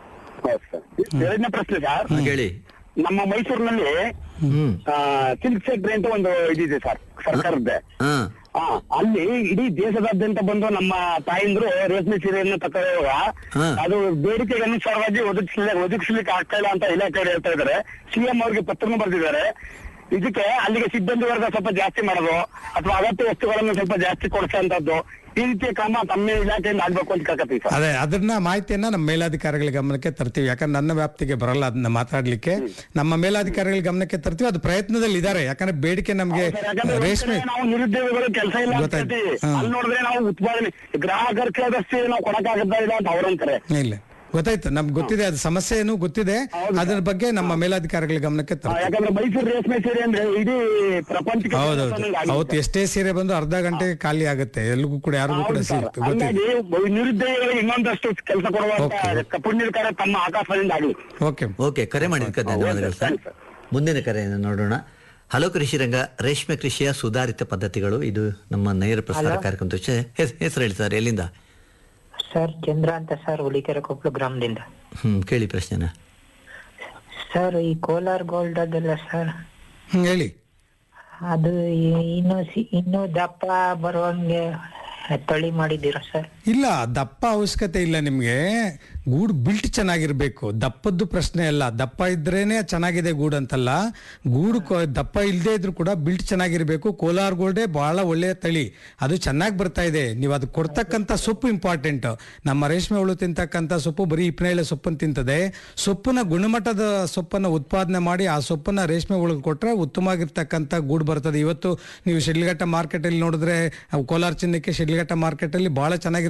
ಎರಡನೇ ಪ್ರಶ್ನೆ ಸರ್ ಹಾ, ಕೇಳಿ ನಮ್ಮ ಮೈಸೂರಿನಲ್ಲಿ ಹ್ಮ್ ಸಿಲ್ಕ್ ಫ್ಯಾಕ್ಟ್ರಿ ಅಂತ ಒಂದು ಇದಿದೆ ಸರ್ ಸರ್ಕಾರದ್ದೇ ಹಾ ಆ, ಅಲ್ಲಿ ಇಡೀ ದೇಶದಾದ್ಯಂತ ಬಂದು ನಮ್ಮ ತಾಯಿಂದ್ರು ರೇಷ್ಮೆ ಸೀರೆಯನ್ನು ತಕೊಳ್ಳುವಾಗ ಹಾ. ಅದು ಬೇಡಿಕೆಗೆ ಅನುಸಾರವಾಗಿ ಒದಗಿಸ್ಲಿಕ್ಕೆ ಒದಗಿಸ್ಲಿಕ್ಕೆ ಆಗ್ತಾ ಇಲ್ಲ ಅಂತ ಇಲಾಖೆಯವರು ಹೇಳ್ತಾ ಇದ್ದಾರೆ ಸಿಎಂ ಅವ್ರಿಗೆ ಪತ್ರನೂ ಬರೆದಿದ್ದಾರೆ ಇದಕ್ಕೆ ಅಲ್ಲಿಗೆ ಸಿಬ್ಬಂದಿ ವರ್ಗ ಸ್ವಲ್ಪ ಜಾಸ್ತಿ ಮಾಡೋದು ಅಥವಾ ಅಗತ್ಯ ವಸ್ತುಗಳನ್ನು ಸ್ವಲ್ಪ ಜಾಸ್ತಿ ಕೊಡಿಸೋಂಥದ್ದು ಈ ರೀತಿಯ ಕ್ರಮ ತಮ್ಮ ಇಲಾಖೆಯಿಂದ ಆಗ್ಬೇಕು ಅಂತ ಕೇಳ್ಕತ್ತೀವಿ ಸರ್ ಅದೇ ಅದನ್ನ ಮಾಹಿತಿಯನ್ನ ನಮ್ಮ ಮೇಲಾಧಿಕಾರಿಗಳ ಗಮನಕ್ಕೆ ತರ್ತೀವಿ ಯಾಕಂದ್ರೆ ನನ್ನ ವ್ಯಾಪ್ತಿಗೆ ಬರಲ್ಲ ಅದನ್ನ ಮಾತಾಡ್ಲಿಕ್ಕೆ ನಮ್ಮ ಮೇಲಾಧಿಕಾರಿಗಳ ಗಮನಕ್ಕೆ ತರ್ತೀವಿ ಅದು ಪ್ರಯತ್ನದಲ್ಲಿ ಇದ್ದಾರೆ ಯಾಕಂದ್ರೆ ಬೇಡಿಕೆ ನಮ್ಗೆ ಸರ್, ಯಾಕಂದ್ರೆ ಒಂದ್ ರೇಷ್ಮೆ ಕಡೆ ನಾವು ನಿರುದ್ಯೋಗಿಗಳು ಕೆಲಸ ಇಲ್ಲ ಅಂತ ಗೊತ್ತಾಯ್ತು. ಹೇಳ್ತೀವಿ ಹಾ. ಅಲ್ಲಿ ನೋಡಿದ್ರೆ ನಾವು ಉತ್ಪಾದನೆ ಗ್ರಾಹಕರ ಕೇಳಿದಷ್ಟೇ ನಾವು ಕೊಡಕ್ಕಾಗತ್ತಾ ಇಲ್ಲ ಅಂತ ಅವ್ರಂತಾರೆ ಇಲ್ಲ ಗೊತ್ತಾಯ್ತು ನಮ್ಗೆ ಗೊತ್ತಿದೆ ಅದು ಸಮಸ್ಯೆ ಏನು ಗೊತ್ತಿದೆ ಅದ್ರ ಬಗ್ಗೆ ನಮ್ಮ ಮೇಲಾಧಿಕಾರಿಗಳ ಗಮನಕ್ಕೆ ಆ, ತರ್ತೀವಿ ಯಾಕಂದ್ರೆ ಮೈಸೂರು ರೇಷ್ಮೆ ಸೀರೆ ಅಂದ್ರೆ ಇಡೀ ಪ್ರಪಂಚಕ್ಕೆ ಹೌದೌದು ಅನ್ನಂಗ್ ಆಗಿದೆ. ಅವತ್ತು ಎಷ್ಟೇ ಸೀರೆ ಬಂದು ಅರ್ಧ ಗಂಟೆಗೆ ಖಾಲಿ ಆಗುತ್ತೆ ಎಲ್ರಿಗೂ ಕೂಡ ಯಾರಿಗೂ ಕೂಡ ಹೌದು ಸರ್. ಸಿಗುತ್ತೆ ಗೊತ್ತಿದೆ ಹಂಗಾಗಿ ನಿರುದ್ಯೋಗಿಗಳಿಗೆ ಇನ್ನೊಂದಷ್ಟು ಕೆಲಸ ಕೊಡುವಂತ ಓಕೆ. ಪುಣ್ಯದ ಕಾರ್ಯ ತಮ್ಮ ಆಕಾಶದಿಂದ ಆಗಲಿ ಓಕೆ ಓಕೆ ಕರೆ ಮಾಡಿದ್ದಕ್ಕೆ ಧನ್ಯವಾದಗಳು ಸರ್ ಮುಂದಿನ ಕರೆಯನ್ನು ನೋಡೋಣ ಹಲೋ ಕೃಷಿ ರಂಗ ರೇಷ್ಮೆ ಕೃಷಿಯ ಸುಧಾರಿತ ಪದ್ಧತಿಗಳು ಇದು ನಮ್ಮ ನೇರ ಪ್ರಸಾರ ಕಾರ್ಯಕ್ರಮದ ವಿಷಯ. ಹೆಸ್- ಹೆಸರು ಹೇಳಿ ಸರ್ ಎಲ್ಲಿಂದ ಸರ್ ಚಂದ್ರ ಅಂತ ಸರ್ ಹುಲಿಕೆರೆ ಕೊಪ್ಪಳ ಗ್ರಾಮದಿಂದ ಹ್ಮ್ ಕೇಳಿ ಪ್ರಶ್ನೆನ ಸರ್ ಈ ಕೋಲಾರ್ ಗೋಲ್ಡ್ ಅದೆಲ್ಲ ಸರ್ ಹ್ಮ್ ಹೇಳಿ ಅದು ಈ- ಇನ್ನು ಸಿ- ಇನ್ನು ದಪ್ಪ ಬರುವಂಗೆ ತಳಿ ಮಾಡಿದ್ದೀರಾ ಸರ್ ಇಲ್ಲ ದಪ್ಪ ಅವಶ್ಯಕತೆ ಇಲ್ಲ ನಿಮ್ಗೆ ಗೂಡು ಬಿಲ್ಟ್ ಚೆನ್ನಾಗಿರ್ಬೇಕು ದಪ್ಪದ್ದು ಪ್ರಶ್ನೆ ಅಲ್ಲ ದಪ್ಪ ಇದ್ರೇನೆ ಚೆನ್ನಾಗಿದೆ ಗೂಡು ಅಂತಲ್ಲ ಗೂಡು ಕೊ- ದಪ್ಪ ಇಲ್ಲದೆ ಇದ್ರು ಕೂಡ ಬಿಲ್ಟ್ ಚೆನ್ನಾಗಿರ್ಬೇಕು ಕೋಲಾರ್ ಗೋಲ್ಡೇ ಬಹಳ ಒಳ್ಳೆಯ ತಳಿ ಅದು ಚೆನ್ನಾಗಿ ಬರ್ತಾ ಇದೆ ನೀವು ಅದು ಕೊಡ್ತಕ್ಕಂಥ ಸೊಪ್ಪು ಇಂಪಾರ್ಟೆಂಟ್ ನಮ್ಮ ರೇಷ್ಮೆ ಹುಳು ತಿಂತಕ್ಕಂಥ ಸೊಪ್ಪು ಬರೀ ಇಪ್ಪನೇಳೆ ಸೊಪ್ಪನ್ನು ತಿಂತದೆ ಸೊಪ್ಪಿನ ಗುಣಮಟ್ಟದ ಸೊಪ್ಪನ್ನು ಉತ್ಪಾದನೆ ಮಾಡಿ ಆ ಸೊಪ್ಪನ್ನ ರೇಷ್ಮೆ ಹುಳುಗೆ ಕೊಟ್ರೆ ಉತ್ತಮವಾಗಿರ್ತಕ್ಕಂಥ ಗೂಡು ಬರ್ತದೆ ಇವತ್ತು ನೀವು ಶಿಡ್ಲಘಟ್ಟ ಮಾರ್ಕೆಟಲ್ಲಿ ನೋಡಿದ್ರೆ ಅವು ಕೋಲಾರ ಚಿನ್ನಕ್ಕೆ ಶಿಡ್ಲಘಟ್ಟ ಮಾರ್ಕೆಟಲ್ಲಿ ಬಹಳ ಚೆನ್ನಾಗಿರ್ತಕ್ಕಂಥ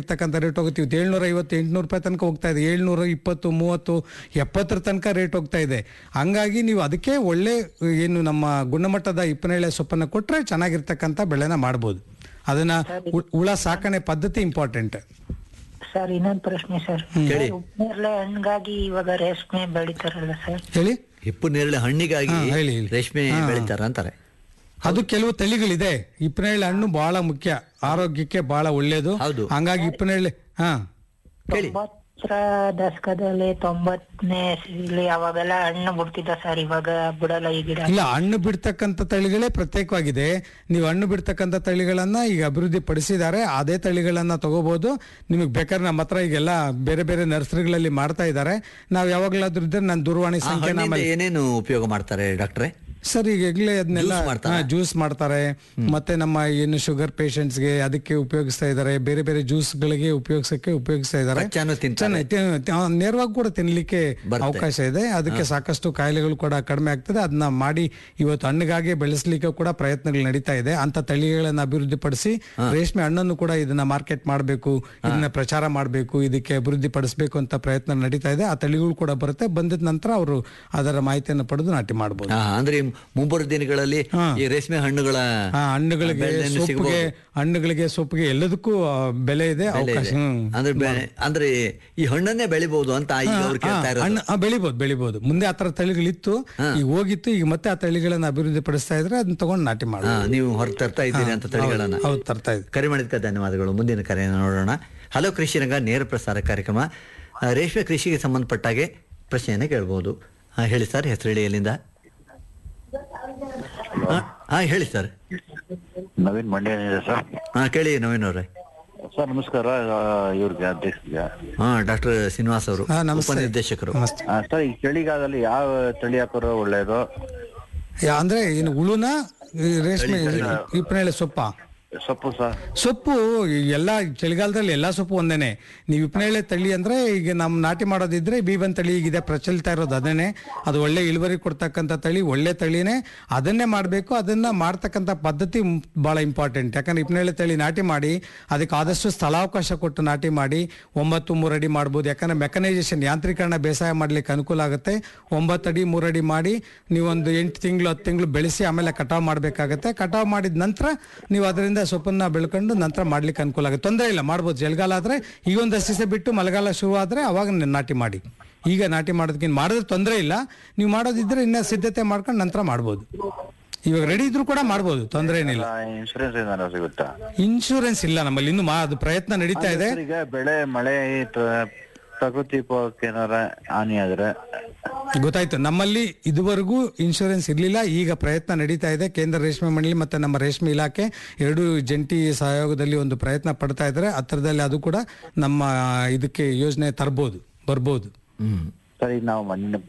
ಚೆನ್ನಾಗಿರ್ತಕ್ಕಂಥ ರೇಟ್ ಹೋಗುತ್ತೆ ಇವತ್ತು ಏಳ್ನೂರ ಐವತ್ತು ಎಂಟುನೂರು ರೂಪಾಯಿ ತನಕ ಹೋಗ್ತಾ ಇದೆ ಏಳ್ನೂರ ಇಪ್ಪತ್ತು ಮೂವತ್ತು ಎಪ್ಪತ್ತರ ತನಕ ರೇಟ್ ಹೋಗ್ತಾ ಇದೆ ಹಂಗಾಗಿ ನೀವು ಅದಕ್ಕೆ ಒಳ್ಳೆ ಏನು ನಮ್ಮ ಗುಣಮಟ್ಟದ ಇಪ್ಪನೇಳೆ ಸೊಪ್ಪನ್ನು ಕೊಟ್ಟರೆ ಚೆನ್ನಾಗಿರ್ತಕ್ಕಂಥ ಬೆಳೆನ ಮಾಡ್ಬೋದು ಅದನ್ನ ಉ- ಹುಳ ಸಾಕಣೆ ಪದ್ಧತಿ ಇಂಪಾರ್ಟೆಂಟ್ ಸರ್ ಇನ್ನೊಂದು ಪ್ರಶ್ನೆ ಸರ್ ಕೇಳಿ. ಉಪ್ಪನೇರಳೆ ಹಣ್ಗಾಗಿ ಇವಾಗ ರೇಷ್ಮೆ ಬೆಳಿತಾರಲ್ಲ ಸರ್ ಹೇಳಿ ಹಿಪ್ಪು ನೇರಳೆ ಹಣ್ಣಿಗಾಗಿ ಹಾ, ಹೇಳಿ, ಹೇಳಿ. ರೇಷ್ಮೆ ಹಾ. ಬೆಳಿತಾರ ಅಂತಾರೆ ಅದು ಕೆಲವು ತಳಿಗಳಿದೆ ಇಪ್ಪನೇಳೆ ಹಣ್ಣು ಬಹಳ ಮುಖ್ಯ ಆರೋಗ್ಯಕ್ಕೆ ಬಹಳ ಒಳ್ಳೇದು ಹೌದು. ಹಂಗಾಗಿ ಇಪ್ಪನೇಳೆ ಹಾ ಕೇಳಿ ತೊಂಬತ್ತರ ದಶಕದಲ್ಲಿ ತೊಂಬತ್ತನೇ ಇಲ್ಲಿ ಅವಾಗೆಲ್ಲ ಹಣ್ಣು ಬಿಡ್ತಿದ್ದ ಸರ್ ಇವಾಗ ಬಿಡಲ್ಲ ಈ ಗಿಡ ಇಲ್ಲ ಹಣ್ಣು ಬಿಡ್ತಕ್ಕಂಥ ತಳಿಗಳೇ ಪ್ರತ್ಯೇಕವಾಗಿದೆ ನೀವು ಹಣ್ಣು ಬಿಡ್ತಕ್ಕಂಥ ತಳಿಗಳನ್ನ ಈಗ ಅಭಿವೃದ್ಧಿ ಪಡಿಸಿದ್ದಾರೆ ಅದೇ ತಳಿಗಳನ್ನ ತಗೋಬಹುದು ನಿಮಗೆ ಬೇಕಾದ್ರೆ ನಮ್ಮ ಹತ್ರ ಈಗೆಲ್ಲ ಬೇರೆ ಬೇರೆ ನರ್ಸರಿಗಳಲ್ಲಿ ಮಾಡ್ತಾ ಇದ್ದಾರೆ ನಾವು ಯಾವಾಗಲಾದ್ರೂ ಇದ್ರೆ ನನ್ನ ದೂರವಾಣಿ ಆ ಸಂಖ್ಯೆ ಹಣ್ಣಿಂದ ಏನೇನು ಉಪಯೋಗ ಮಾಡ್ತಾರೆ ಡಾಕ್ಟ್ರೆ ಸರ್ ಈಗ ಈಗಲೇ ಅದನ್ನೆಲ್ಲ Juice ಮಾಡ್ತಾರಾ? ಜ್ಯೂಸ್ ಮಾಡ್ತಾರೆ ಮತ್ತೆ ನಮ್ಮ ಏನು ಶುಗರ್ ಗೆ ಅದಕ್ಕೆ ಉಪಯೋಗಿಸ್ತಾ ಇದ್ದಾರೆ ಬೇರೆ ಬೇರೆ ಜ್ಯೂಸ್ಗಳಿಗೆ ಉಪಯೋಗಿಸಕ್ಕೆ ಉಪಯೋಗಿಸ್ತಾ ಇದ್ದಾರೆ ಕಚ್ಚಾನು ತಿಂತಾರೆ. ಚೆನ್ನಾಗಿ ತಿ- ತಿ- ಆ, ನೇರವಾಗಿ ಕೂಡ ತಿನ್ಲಿಕ್ಕೆ ಬರುತ್ತೆ. ಅವಕಾಶ ಇದೆ ಅದಕ್ಕೆ ಸಾಕಷ್ಟು ಕಾಯಿಲೆಗಳು ಕೂಡ ಕಡಿಮೆ ಆಗ್ತದೆ ಅದನ್ನ ಮಾಡಿ ಇವತ್ತು ಹಣ್ಣಿಗಾಗಿ ಬೆಳೆಸಲಿಕ್ಕೆ ಕೂಡ ಪ್ರಯತ್ನಗಳು ನಡೀತಾ ಇದೆ ಅಂತ ತಳಿಗಳನ್ನ ಅಭಿವೃದ್ಧಿಪಡಿಸಿ ರೇಷ್ಮೆ ಹಣ್ಣನ್ನು ಕೂಡ ಇದನ್ನ ಮಾರ್ಕೆಟ್ ಮಾಡಬೇಕು ಇದನ್ನ ಪ್ರಚಾರ ಮಾಡಬೇಕು ಇದಕ್ಕೆ ಅಭಿವೃದ್ಧಿ ಪಡಿಸಬೇಕು ಅಂತ ಪ್ರಯತ್ನ ನಡೀತಾ ಇದೆ ಆ ತಳಿಗಳು ಕೂಡ ಬರುತ್ತೆ ಬಂದಿದ ನಂತರ ಅವರು ಅದರ ಮಾಹಿತಿಯನ್ನು ಪಡೆದು ನಾಟಿ ಮಾಡಬಹುದು ಹಾ, ಅಂದ್ರೆ ಈ ಮುಂಬರುವ ದಿನಗಳಲ್ಲಿ ಈ ರೇಷ್ಮೆ ಹಣ್ಣುಗಳ ಆ, ಹಣ್ಣುಗಳಿಗೆ ಬೆಳೆಯನ್ನು ಸೊಪ್ಪಿಗೆ ಸಿಗಬಹುದು. ಹಣ್ಣುಗಳಿಗೆ ಸೊಪ್ಪಿಗೆ ಎಲ್ಲದಕ್ಕೂ ಆ, ಬೆಲೆ ಇದೆ ಬೆಲೆ ಅವಕಾಶ ಇದೆ. ಹ್ಮ್. ಅಂದ್ರೆ ಬೆ- ಅಂದ್ರೆ ಈ ಹಣ್ಣನ್ನೇ ಬೆಳಿಬಹುದು ಅಂತ ಈಗ ಅವ್ರು ಆ, ಕೇಳ್ತಾ ಇರೋದು ಹಣ್ಣು ಆ, ಬೆಳಿಬೋದು ಬೆಳಿಬೋದು ಮುಂದೆ ಆ ತರ ತಳಿಗಳಿತ್ತು ಈಗ ಹೋಗಿತ್ತು ಈಗ ಮತ್ತೆ ಆ ತಳಿಗಳನ್ನ ಅಭಿವೃದ್ಧಿ ಪಡಿಸ್ತಾ ಇದ್ರೆ ಅದನ್ನ ತಗೊಂಡು ನಾಟಿ ಹಾ, ಮಾಡಿ ನೀವು ಹೊರ ತರ್ತಾ ಇದ್ದೀರಿ ಅಂತ ತಳಿಗಳನ್ನ ಹೌದು ತರ್ತಾ ಇದ್ವಿ ಕರೆ ಮಾಡಿದ್ದಕ್ಕೆ ಧನ್ಯವಾದಗಳು ಮುಂದಿನ ಕರೆಯನ್ನು ನೋಡೋಣ ಹಲೋ ಕೃಷಿ ರಂಗ ನೇರ ಪ್ರಸಾರ ಕಾರ್ಯಕ್ರಮ ಆ, ರೇಷ್ಮೆ ಕೃಷಿಗೆ ಸಂಬಂಧಪಟ್ಟಾಗೆ ಪ್ರಶ್ನೆಯನ್ನು ಕೇಳ್ಬೋದು ಹಾ, ಹೇಳಿ ಸರ್ ಹೆಸರು ಹೇಳಿ ಎಲ್ಲಿಂದ ಹಾ, ಹಾ ಹೇಳಿ ಸರ್ ನವೀನ್ ಮಂಡ್ಯ ಸರ್ ಹಾ ಕೇಳಿ ನವೀನ್ ಅವ್ರೆ ಸರ್ ನಮಸ್ಕಾರ ಆ, ಇವ್ರಿಗೆ ಅಧ್ಯಕ್ಷರಿಗೆ ಹಾ ಡಾಕ್ಟರ್ ಶ್ರೀನಿವಾಸ್ ಅವರು ಹಾ, ನಮಸ್ತೆ. ಉಪನಿರ್ದೇಶಕರು ನಮಸ್ತೆ ಆ, ಸರ್ ಈ ಚಳಿಗಾಲದಲ್ಲಿ ಯಾವ ತಳಿ ಹಾಕೋರು ಒಳ್ಳೇದು ಯಾ- ಅಂದ್ರೆ ಏನು ಹುಳುನ ಈ ರೇಷ್ಮೆ ಇಪ್ಪನೇಳೆ ಸೊಪ್ಪ ಸೊಪ್ಪು ಸರ್ ಸೊಪ್ಪು ಎಲ್ಲ ಚಳಿಗಾಲದಲ್ಲಿ ಎಲ್ಲಾ ಸೊಪ್ಪು ಒಂದೇನೆ ನೀವು ಇಪ್ಪನೇಳೆ ತಳಿ ಅಂದ್ರೆ ಈಗ ನಮ್ ನಾಟಿ ಮಾಡೋದಿದ್ರೆ ಬೀಬನ್ ತಳಿ ಈಗಿದೆ ಪ್ರಚಲಿತ ಇರೋದು ಅದನ್ನೇ ಅದು ಒಳ್ಳೆ ಇಳುವರಿ ಕೊಡ್ತಕ್ಕಂಥ ತಳಿ ಒಳ್ಳೆ ತಳಿನೇ ಅದನ್ನೇ ಮಾಡಬೇಕು ಅದನ್ನ ಮಾಡ್ತಕ್ಕಂಥ ಪದ್ಧತಿ ಮ್- ಬಹಳ ಇಂಪಾರ್ಟೆಂಟ್ ಯಾಕಂದ್ರೆ ಇಪ್ಪನೇಳೆ ತಳಿ ನಾಟಿ ಮಾಡಿ ಅದಕ್ಕೆ ಆದಷ್ಟು ಸ್ಥಳಾವಕಾಶ ಕೊಟ್ಟು ನಾಟಿ ಮಾಡಿ ಒಂಬತ್ತು ಮೂರು ಅಡಿ ಮಾಡ್ಬೋದು ಯಾಕಂದ್ರೆ ಮೆಕನೈಸೇಷನ್ ಯಾಂತ್ರೀಕರಣ ಬೇಸಾಯ ಮಾಡ್ಲಿಕ್ಕೆ ಅನುಕೂಲ ಆಗುತ್ತೆ ಒಂಬತ್ತು ಅಡಿ ಮೂರು ಅಡಿ ಮಾಡಿ ನೀವೊಂದು ಎಂಟು ತಿಂಗಳು ಹತ್ತು ತಿಂಗಳು ಬೆಳೆಸಿ ಆಮೇಲೆ ಕಟಾವ್ ಮಾಡಬೇಕಾಗತ್ತೆ ಕಟಾವ್ ಮಾಡಿದ ನಂತರ ನೀವು ಅದರಿಂದ ಸೊಪ್ಪನ್ನ ಬೆಳ್ಕೊಂಡು ನಂತರ ಮಾಡ್ಲಿಕ್ಕೆ ಅನುಕೂಲ ಆಗುತ್ತೆ ತೊಂದರೆ ಇಲ್ಲ ಮಾಡ್ಬೋದು ಚಳಿಗಾಲ ಆದ್ರೆ ಈಗ ಒಂದು ದಿವಸ ಬಿಟ್ಟು ಮಳೆಗಾಲ ಶುರು ಆದ್ರೆ ಅವಾಗ ನ- ನಾಟಿ ಮಾಡಿ ಈಗ ನಾಟಿ ಮಾಡೋದಕ್ಕಿಂತ ಮಾಡಿದ್ರೆ ತೊಂದರೆ ಇಲ್ಲ ನೀವು ಮಾಡೋದಿದ್ರೆ ಇನ್ನ ಸಿದ್ಧತೆ ಮಾಡ್ಕೊಂಡು ನಂತರ ಮಾಡ್ಬೋದು ಇವಾಗ ರೆಡಿ ಇದ್ರು ಕೂಡ ಮಾಡ್ಬೋದು ತೊಂದರೆ ಏನಿಲ್ಲ ಇನ್ಶೂರೆನ್ಸ್ ಏನಾರ ಸಿಗುತ್ತಾ ಇನ್ಶೂರೆನ್ಸ್ ಇಲ್ಲ ನಮ್ಮಲ್ಲಿ ಇನ್ನು ಮಾ- ಅದು ಪ್ರಯತ್ನ ನಡೀತಾ ಇದೆ ಸರ್, ಈಗ ಬೆಳೆ ಮಳೆ ಪ್ರ- ಪ್ರಕೃತಿ ವಿಕೋಪಕ್ಕೆ ಏನಾರ ಹಾನಿ ಆದ್ರೆ ಗೊತ್ತಾಯ್ತು ನಮ್ಮಲ್ಲಿ ಇದುವರೆಗೂ ಇನ್ಶೂರೆನ್ಸ್ ಇರಲಿಲ್ಲ ಈಗ ಪ್ರಯತ್ನ ನಡೀತಾ ಇದೆ ಕೇಂದ್ರ ರೇಷ್ಮೆ ಮಂಡಳಿ ಮತ್ತೆ ನಮ್ಮ ರೇಷ್ಮೆ ಇಲಾಖೆ ಎರಡು ಜಂಟಿ ಸಹಯೋಗದಲ್ಲಿ ಒಂದು ಪ್ರಯತ್ನ ಪಡ್ತಾ ಇದ್ದಾರೆ ಹತ್ತಿರದಲ್ಲಿ ಅದು ಕೂಡ ನಮ್ಮ ಇದಕ್ಕೆ ಯೋಜನೆ ತರ್ಬೋದು ಬರ್ಬೋದು ಹ್ಮ್ ಸರ್ ಈಗ ನಾವು ಮಂಡ್ಯ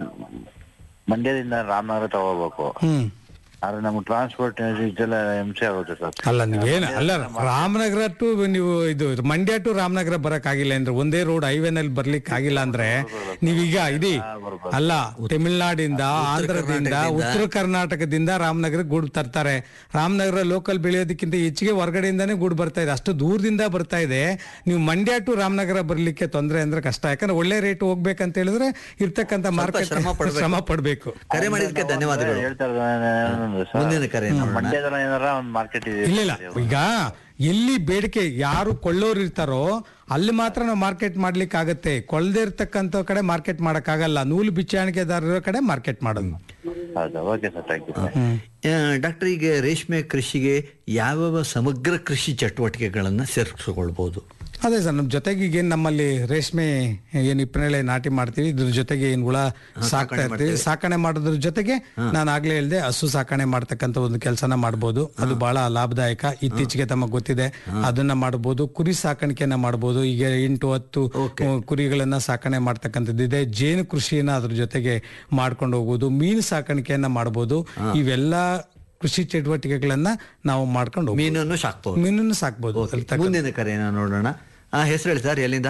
ಮಂಡ್ಯದಿಂದ ರಾಮನಗರ ತಗೋಬೇಕು ಹ್ಮ್ ಆದ್ರೆ ನಮ್ಗೆ ಟ್ರಾನ್ಸ್ಪೋರ್ಟ್ ಇದೆಲ್ಲ ಹಿಂಸೆ ಆಗುತ್ತೆ ಸರ್ ಅಲ್ಲ ನೀವೇನು ಅಲ್ಲ ರಾಮನಗರ ಟು ನೀವು ಇದು ಮಂಡ್ಯ ಟು ರಾಮನಗರ ಬರಕ್ ಆಗಿಲ್ಲ ಅಂದ್ರೆ ಒಂದೇ ರೋಡ್ ಹೈವೇನಲ್ಲಿ ಬರ್ಲಿಕ್ಕೆ ಆಗಿಲ್ಲ ಅಂದ್ರೆ ನೀವೀಗ ಇಡೀ ಅಲ್ಲ ತಮಿಳ್ನಾಡಿಂದ ಆಂಧ್ರದಿಂದ ಉತ್ತರ ಕರ್ನಾಟಕದಿಂದ ರಾಮನಗರ ಗೂಡು ತರ್ತಾರೆ ರಾಮನಗರ ಲೋಕಲ್ ಬೆಳೆಯೋದಕ್ಕಿಂತ ಹೆಚ್ಚಿಗೆ ಹೊರಗಡೆಯಿಂದಾನೇ ಗೂಡು ಬರ್ತಾ ಇದೆ ಅಷ್ಟು ದೂರದಿಂದ ಬರ್ತಾ ಇದೆ ನೀವು ಮಂಡ್ಯ ಟು ರಾಮನಗರ ಬರ್ಲಿಕ್ಕೆ ತೊಂದರೆ ಅಂದ್ರೆ ಕಷ್ಟ ಯಾಕಂದ್ರೆ ಒಳ್ಳೆ ರೇಟ್ ಹೋಗ್ಬೇಕಂತ ಹೇಳಿದ್ರೆ ಇರ್ತಕ್ಕಂಥ ಮಾರ್ಕೆಟ್ ಶ್ರಮ ಪಡ್ಬೇಕು. ಶ್ರಮ ಪಡ್ಬೇಕು ಕರೆ ಮಾಡಿದ್ದಕ್ಕೆ ಧನ್ಯವಾದಗಳು ಹೇಳ್ತಾ ಇರೋದು ಸರ್ ಮುಂದಿನ ಕರೆ ನೋಡೋಣ ಮಂಡ್ಯದಲ್ಲಿ ಏನಾರ ಒಂದು ಮಾರ್ಕೆಟ್ ಇದೆ ಇಲ್ಲ ಇಲ್ಲ ಈಗ ಎಲ್ಲಿ ಬೇಡಿಕೆ ಯಾರು ಕೊಳ್ಳೋರು ಇರ್ತಾರೋ ಅಲ್ಲಿ ಮಾತ್ರ ನಾವು ಮಾರ್ಕೆಟ್ ಮಾಡ್ಲಿಕ್ಕೆ ಆಗತ್ತೆ ಕೊಳ್ದೇ ಇರ್ತಕ್ಕಂಥ ಕಡೆ ಮಾರ್ಕೆಟ್ ಮಾಡಕ್ಕಾಗಲ್ಲ ನೂಲು ಬಿಚ್ಚಾಣಿಕೆದಾರರ ಕಡೆ ಮಾರ್ಕೆಟ್ ಮಾಡೋದು ಹೌದಾ okay sir thank you sir ಆ, ಡಾಕ್ಟರ್ ಈಗ ರೇಷ್ಮೆ ಕೃಷಿಗೆ ಯಾವ್ಯಾವ ಸಮಗ್ರ ಕೃಷಿ ಚಟುವಟಿಕೆಗಳನ್ನ ಸೇರಿಸಿಕೊಳ್ಬಹುದು ಅದೇ ಸರ್ ನಮ್ಮ ಜೊತೆಗೆ ಈಗ ಏನ್ ನಮ್ಮಲ್ಲಿ ರೇಷ್ಮೆ ಏನ್ ಇಪ್ಪನೇಳೆ ನಾಟಿ ಮಾಡ್ತೀವಿ ಇದ್ರ ಜೊತೆಗೆ ಏನ್ ಹುಳ ಸಾಕ್ತಾ ಇರ್ತೀವಿ ಸಾಕಣೆ ಮಾಡೋದ್ರ ಜೊತೆಗೆ ನಾನು ಆಗ್ಲೇ ಹೇಳ್ದೆ ಹಸು ಸಾಕಣೆ ಮಾಡ್ತಕ್ಕಂಥ ಒಂದು ಕೆಲಸನ ಮಾಡ್ಬೋದು ಅದು ಬಹಳ ಲಾಭದಾಯಕ ಇತ್ತೀಚೆಗೆ ತಮಗೆ ಗೊತ್ತಿದೆ ಅದನ್ನ ಮಾಡ್ಬೋದು ಕುರಿ ಸಾಕಾಣಿಕೆಯನ್ನ ಮಾಡ್ಬೋದು ಈಗ ಎಂಟು ಹತ್ತು ಅಹ್, ಕುರಿಗಳನ್ನ ಸಾಕಣೆ ಮಾಡ್ತಕ್ಕಂಥದ್ದಿದೆ ಜೇನು ಕೃಷಿಯನ್ನ ಅದ್ರ ಜೊತೆಗೆ ಮಾಡ್ಕೊಂಡು ಹೋಗ್ಬೋದು ಮೀನು ಸಾಕಾಣಿಕೆಯನ್ನ ಮಾಡ್ಬೋದು ಇವೆಲ್ಲ ಕೃಷಿ ಚಟುವಟಿಕೆಗಳನ್ನ ನಾವು ಮಾಡ್ಕೊಂಡು ಹೋಗ್ಬೋದು. ಮೀನನ್ನು ಸಾಕ್ಬಹುದು ಮೀನನ್ನು ಸಾಕ್ಬೋದು ಅದ್ರಲ್ಲಿ ತಕ್ಕ- ಮುಂದಿನ ಕರೆಯನ್ನು ನೋಡೋಣ ಆ ಹೆಸರು ಹೇಳಿ ಸರ್ ಎಲ್ಲಿಂದ